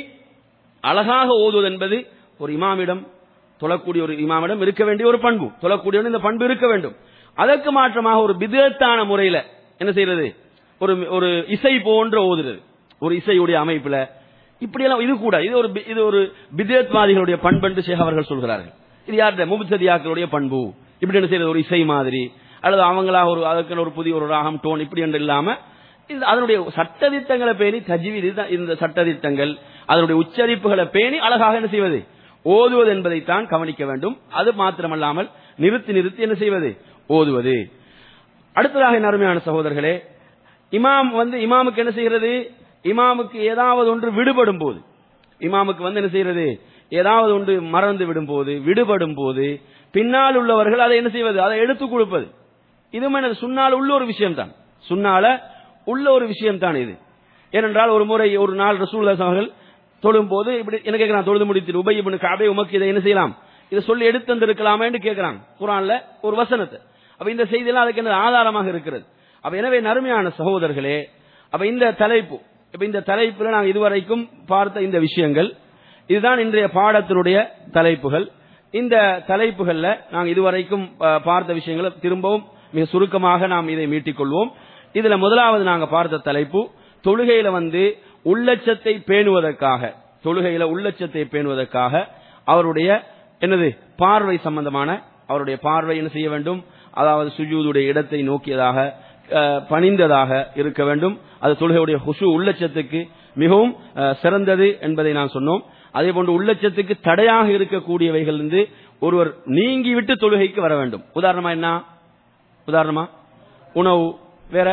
அழகாக ஓதுவது என்பது ஒரு இமாமிடம் தொழக்கூடிய ஒரு இமாமிடம் இருக்க வேண்டிய ஒரு பண்பு தொழக்கூடியவன் இந்த பண்பு இருக்க வேண்டும் அதற்கு மாற்றமாக ஒரு பிதத்தான முறையில என்ன செய்யறது ஒரு ஒரு இசை போன்ற ஓதுறது ஒரு இசையுடைய அமைப்புல இப்படியெல்லாம் இது கூட இது ஒரு பி- இது ஒரு பிதத்வாதிகளுடைய பண்பு என்று ஷேக் அவர்கள் சொல்கிறார்கள் இது யாருடைய முபுசதியாக்களுடைய பண்பு இப்படி என்ன செய்யறது ஒரு இசை மாதிரி அல்லது அவங்களா ஒரு அதுக்கு ஒரு புதிய ஒரு ராகம் டோன் இப்படி என்று இல்லாம இந்த அதனுடைய சட்டதிட்டங்களை பேணி தஜ்வீது இதுதான் இந்த சட்டதிட்டங்கள் அதனுடைய உச்சரிப்புகளை பேணி அழகாக என்ன செய்வது ஓதுவது என்பதைத்தான் கவனிக்க வேண்டும் அது மாத்திரமல்லாமல் நிறுத்தி நிறுத்தி என்ன செய்வது ஓதுவது அடுத்ததாக என் அருமையான சகோதரர்களே இமாம் வந்து இமாமுக்கு என்ன செய்கிறது இமாமுக்கு ஏதாவது ஒன்று விடுபடும் போது இமாமுக்கு வந்து என்ன செய்கிறது ஏதாவது ஒன்று மறந்து விடும் போது விடுபடும் போது பின்னால் உள்ளவர்கள் அதை என்ன செய்வது அதை எடுத்துக் கொடுப்பது இதுவும் என்னது சுண்ணால உள்ள ஒரு விஷயம் தான் சுண்ணால உள்ள ஒரு விஷயம் தான் இது ஏனென்றால் ஒரு முறை ஒரு நாள் ரசூலுல்லாஹி அவர்கள் தொழும் போது இப்படி என்ன கேட்கிறான் தொழுது முடித்து உபய் இப்னு கஅபே உமக்கு இதை என்ன செய்யலாம் இதை சொல்லி எடுத்து வந்திருக்கலாமேன்னு கேட்கிறான் குர்ஆன்ல ஒரு வசனத்தை அப்ப இந்த செய்தியெல்லாம் அதுக்கு என்ன ஆதாரமாக இருக்கிறது அப்ப எனவே நறுமையான சகோதரர்களே அப்ப இந்த தலைப்பு இப்ப இந்த தலைப்புல நாங்கள் இதுவரைக்கும் பார்த்த இந்த விஷயங்கள் இதுதான் இன்றைய பாடத்தினுடைய தலைப்புகள் இந்த தலைப்புகள்ல நாங்கள் இதுவரைக்கும் அஹ், பார்த்த விஷயங்களை திரும்பவும் மிக சுருக்கமாக நாம் இதை மீட்டிக்கொள்வோம் இதுல முதலாவது நாங்க பார்த்த தலைப்பு தொழுகையில வந்து உள்ளச்சத்தை பேணுவதற்காக தொழுகையில உள்ளச்சத்தை பேணுவதற்காக அவருடைய என்னது பார்வை சம்பந்தமான அவருடைய பார்வை என்ன செய்ய வேண்டும் அதாவது சுஜூதுடைய இடத்தை நோக்கியதாக அஹ், பணிந்ததாக இருக்க வேண்டும் அது தொழுகையுடைய ஹுஷு உள்ளச்சத்துக்கு மிகவும் அஹ், சிறந்தது என்பதை நான் சொன்னோம் அதே போன்று உள்ளச்சத்துக்கு தடையாக இருக்கக்கூடியவைகள் இருந்து ஒருவர் நீங்கிவிட்டு தொழுகைக்கு வர வேண்டும் உதாரணமா என்ன உதாரணமா உணவு வேற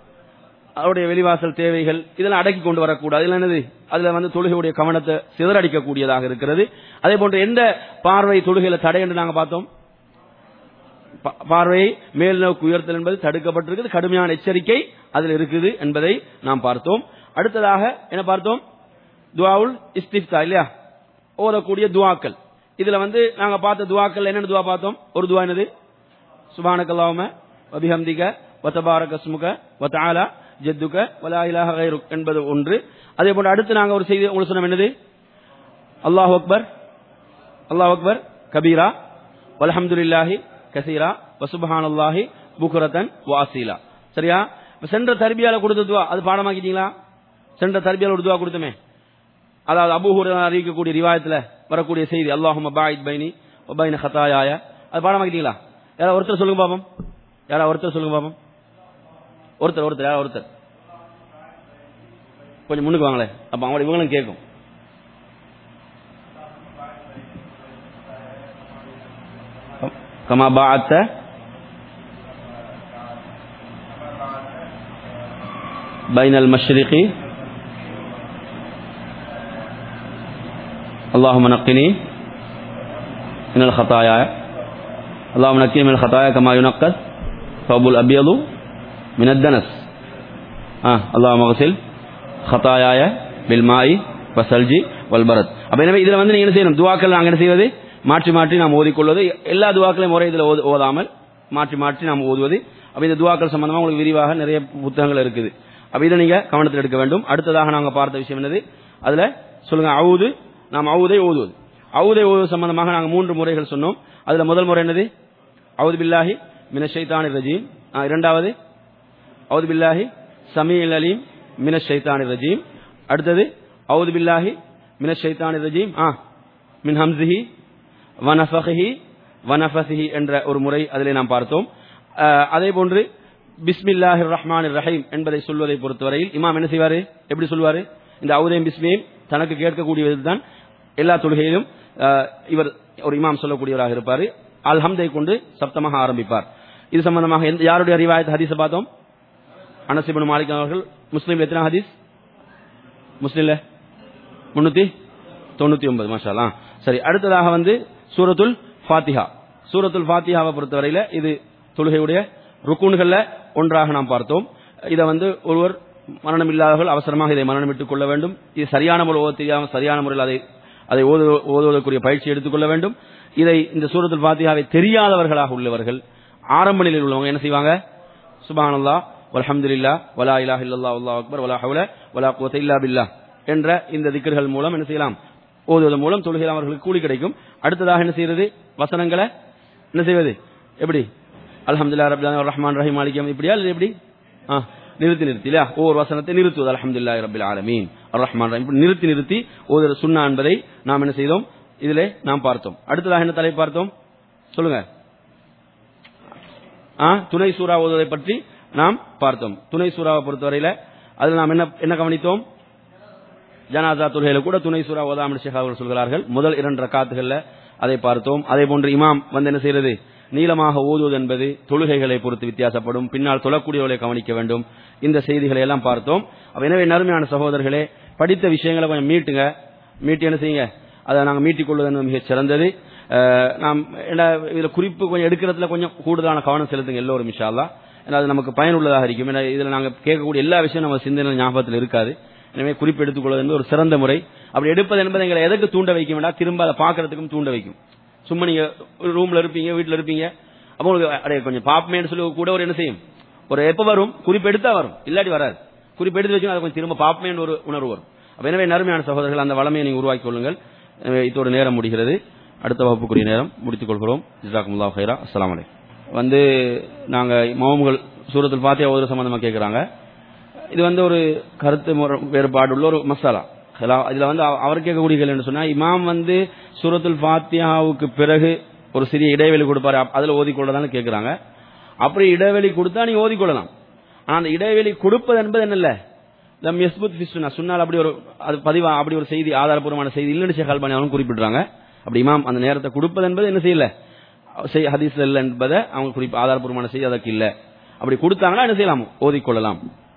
அவருடைய வெளிவாசல் தேவைகள் இதெல்லாம் அடக்கி கொண்டு வரக்கூடாது இதுல என்னது அதுல வந்து தொழுகையுடைய கவனத்தை சிதறடிக்கக்கூடியதாக இருக்கிறது அதே போன்று எந்த பார்வை தொழுகையில தடை என்று நாங்க பார்த்தோம் பா- பார்வையை மேல் நோக்கி உயர்த்தல் என்பது தடுக்கப்பட்டிருக்கிறது கடுமையான எச்சரிக்கை அதில் இருக்குது என்பதை நாம் பார்த்தோம் அடுத்ததாக என்ன பார்த்தோம் துவாவுல் இஸ்திஃப்தா இல்லையா ஓதக்கூடிய துவாக்கள் இதுல வந்து நாங்க பார்த்த துவாக்கள் என்னென்ன துவா பார்த்தோம் ஒரு துவா என்னது சுபானக்கல்லாம வபிஹம்திக வத்தபாரக ஸ்முக வத்தாலா ஜத்துக வலா இலாஹ கைருக் என்பது ஒன்று அதே போன்று அடுத்து நாங்க ஒரு செய்தி உங்களுக்கு சொன்னோம் என்னது அல்லாஹ் அக்பர் அல்லாஹ் அக்பர் கபீரா வல்ஹம்துலில்லாஹி கசீரா வசுபஹானல்லாஹி புக்ரதன் வாசீலா சரியா இப்ப சென்ற தர்பியால கொடுத்த துவா அது பாடமாக்கிட்டீங்களா சென்ற தர்பியால ஒரு துவா கொடுத்தமே அதாவது அபூ ஹுரைரா அறிவிக்கக்கூடிய ரிவாயத்துல வரக்கூடிய செய்தி அல்லாஹும்ம பாயித் பைனி வபைன ஹதாயாய அது பாடமாக்கிட்டீங்களா யாரா ஒருத்தர் சொல்லுங்க பாப்போம் யாரா ஒருத்தர் சொல்லுங்க பாப்போம் ஒருத்தர் ஒருத்தர் யாரா ஒருத்தர் கொஞ்சம் முன்னுக்கு வாங்களேன் அப்ப அவங்க இவங்களும் கேட்கும் كما باعدت بين المشرق اللهم نقني من الخطايا اللهم نقني من الخطايا كما ينقى الثوب الابيض من الدنس آه. اللهم اغسل خطاياي بالماء والثلج والبرد அப்ப எனவே இதுல வந்து நீங்க என்ன செய்யணும் துவாக்கள் நாங்க என்ன செய்வது மாற்றி மாற்றி நாம் ஓதிக்கொள்வது எல்லா துவாக்களையும் ஒரே இதில் ஓது- ஓதாமல் மாற்றி மாற்றி நாம் ஓதுவது அப்ப இந்த துவாக்கள் சம்பந்தமா உங்களுக்கு விரிவாக நிறைய புத்தகங்கள் இருக்குது அப்ப இதை நீங்க கவனத்தில் எடுக்க வேண்டும் அடுத்ததாக நாங்க பார்த்த விஷயம் என்னது அதுல சொல்லுங்க அவுது நாம் அவுதை ஓதுவது அவுதை ஓதுவது சம்பந்தமாக நாங்கள் மூன்று முறைகள் சொன்னோம் அதுல முதல் முறை என்னது அவுது பில்லாஹி மினஷைத்தானி ரஜீம் ஆ, இரண்டாவது அவுது பில்லாஹி சமீல் அலீம் மினஷைத்தானி ரஜீம் அடுத்தது அவுது பில்லாஹி மினஷைத்தானி ரஜீம் ஆ மின் ஹம்சிஹி வனஃபஹி வனஃபசிஹி என்ற ஒரு முறை அதிலே நாம் பார்த்தோம் அஹ், அதே போன்று பிஸ்மில்லாஹிர் ரஹ்மானிர் ரஹீம் என்பதை சொல்வதை பொறுத்தவரையில் இமாம் என்ன செய்வாரு எப்படி சொல்வாரு இந்த அவுதேம் பிஸ்மியும் தனக்கு கேட்கக்கூடியதுதான் எல்லா தொழுகையிலும் அஹ், இவர் ஒரு இமாம் சொல்லக்கூடியவராக இருப்பார் அல்ஹம்தை கொண்டு சப்தமாக ஆரம்பிப்பார் இது சம்பந்தமாக எந்த யாருடைய ரிவாயத் ஹதீஸை பார்த்தோம் அனசிபன் மாலிக் அவர்கள் முஸ்லீம் எத்தனை ஹதீஸ் முஸ்லீம்ல முன்னூத்தி தொண்ணூத்தி ஒன்பது மாஷாலா சரி அடுத்ததாக வந்து சூரத்துல் ஃபாத்திஹா சூரத்துல் ஃபாத்திஹாவை பொறுத்தவரையில இது தொழுகையுடைய ருக்கூன்கள்ல ஒன்றாக நாம் பார்த்தோம் இதை வந்து ஒருவர் மரணம் இல்லாதவர்கள் அவசரமாக இதை மரணமிட்டுக் கொள்ள வேண்டும் இது சரியான முறை ஓத தெரியாமல் சரியான முறையில் அதை அதை ஓது- ஓதுவதற்குரிய பயிற்சி எடுத்துக்கொள்ள வேண்டும் இதை இந்த சூரத்துல் ஃபாத்திஹாவை தெரியாதவர்களாக உள்ளவர்கள் ஆரம்ப நிலையில் உள்ளவங்க என்ன செய்வாங்க சுபானல்லா வல்ஹம்துலில்லா வலா இலாஹ இல்லல்லாஹ் அல்லாஹ் அக்பர் வலா ஹவுல வலா குவத்த இல்லா பில்லாஹ் என்ற இந்த திக்கர்கள் மூலம் என்ன செய்யலாம் ஓதுவதன் மூலம் தொழுகையில் அவர்களுக்கு கூலி கிடைக்கும் அடுத்ததாக என்ன செய்யறது வசனங்களை என்ன செய்வது எப்படி அல்ஹம்துலில்லாஹ் ரப்பில் ஆலமீன் ரஹ்மான் ரஹீம் மாலிக் யௌமிddin இப்படியா இல்லை எப்படி ஆ நிறுத்தி நிறுத்தி இல்லையா ஒவ்வொரு வசனத்தை நிறுத்துவது அல்ஹம்துலில்லாஹி ரப்பில் ஆலமீன் அர் ரஹ்மான் ரஹீம் இப்படி நிறுத்தி நிறுத்தி ஓதுற சுன்னா என்பதை நாம் என்ன செய்தோம் இதிலே நாம் பார்த்தோம் அடுத்ததாக என்ன தலை பார்த்தோம் சொல்லுங்க ஆ, துணை சூறா ஓதுவதை பற்றி நாம் பார்த்தோம் துணை சூறாவை பொறுத்தவரையில அதில் நாம் என்ன என்ன கவனித்தோம் ஜனாதா தொழுகையில கூட துணை சூறா ஓதாமல் ஷேக் அவர்கள் சொல்கிறார்கள் முதல் இரண்டு ரக்காத்துகள்ல அதை பார்த்தோம் அதே போன்று இமாம் வந்து என்ன செய்யறது நீளமாக ஓதுவது என்பது தொழுகைகளை பொறுத்து வித்தியாசப்படும் பின்னால் தொழக்கூடியவர்களை கவனிக்க வேண்டும் இந்த செய்திகளை எல்லாம் பார்த்தோம் அப்ப எனவே நறுமையான சகோதரர்களே படித்த விஷயங்களை கொஞ்சம் மீட்டுங்க மீட்டு என்ன செய்யுங்க அதை நாங்கள் மீட்டிக் கொள்வது மிகச் சிறந்தது அஹ், நாம் என்ன இதுல குறிப்பு கொஞ்சம் எடுக்கிறதுல கொஞ்சம் கூடுதலான கவனம் செலுத்துங்க எல்லோரும் இன்ஷா அல்லாஹ் ஏன்னா அது நமக்கு பயனுள்ளதாக இருக்கும் ஏன்னா இதுல நாங்க கேட்கக்கூடிய எல்லா விஷயம் நம்ம சிந்தனை ஞாபகத்தில் இருக்காது எனவே குறிப்பு எடுத்துக்கொள்வது என்பது ஒரு சிறந்த முறை அப்படி எடுப்பது என்பது எங்களை எதற்கு தூண்ட வைக்க வேண்டாம் திரும்ப அதை பார்க்கறதுக்கும் தூண்ட வைக்கும் சும்மா நீங்க ஒரு ரூம்ல இருப்பீங்க வீட்ல இருப்பீங்க அப்போ உங்களுக்கு அடே கொஞ்சம் பாப்பமேன்னு சொல்லி கூட ஒரு என்ன செய்யும் ஒரு எப்ப வரும் குறிப்பு எடுத்தா வரும் இல்லாட்டி வராது குறிப்பு எடுத்து வச்சு அதை கொஞ்சம் திரும்ப பாப்பமேன்னு ஒரு உணர்வு வரும் அப்ப எனவே நறுமையான சகோதரர்கள் அந்த வளமையை நீங்க உருவாக்கி கொள்ளுங்கள் எனவே இதோட நேரம் முடிகிறது அடுத்த வகுப்புக்குரிய நேரம் முடித்துக் கொள்கிறோம் ஜிசாக்குமுல்லா ஹைரா அஸ்ஸலாமு அலைக்கும் வந்து நாங்க மௌமுகள் சூரத்தில் பாத்தியா ஓதுற சம்பந்தமா கேட்கறாங்க இது வந்து ஒரு கருத்து முற- வேறுபாடு உள்ள ஒரு மசாலா ஹலா- இதுல வந்து அவ- அவர் கேட்கக்கூடிய கேள்வி என்ன சொன்னா இமாம் வந்து சூரத்துல் ஃபாத்தியாவுக்கு பிறகு ஒரு சிறிய இடைவெளி கொடுப்பாரு அப்- அதுல ஓதிக்கொள்ளதான்னு கேட்கறாங்க அப்படி இடைவெளி கொடுத்தா நீ ஓதிக்கொள்ளலாம் ஆனா அந்த இடைவெளி கொடுப்பது என்பது என்னல்ல லம் யஸ்புத் ஃபி சுன்னா சுன்னால் அப்படி ஒரு அது பதிவா அப்படி ஒரு செய்தி ஆதாரபூர்வமான செய்தி இல்லைன்னு ஷேக் அல்பானி அவங்களும் குறிப்பிடுறாங்க அப்படி இமாம் அந்த நேரத்தை கொடுப்பது என்பது என்ன செய்யல செய் ஹதீஸ்ல இல்லை என்பதை அவங்க குறிப்பு ஆதாரபூர்வமான செய்தி அதற்கு இல்ல அப்படி கொடுத்தாங்கன்னா என்ன செய்யலாம் ஓதிக்கொள்ளலாம்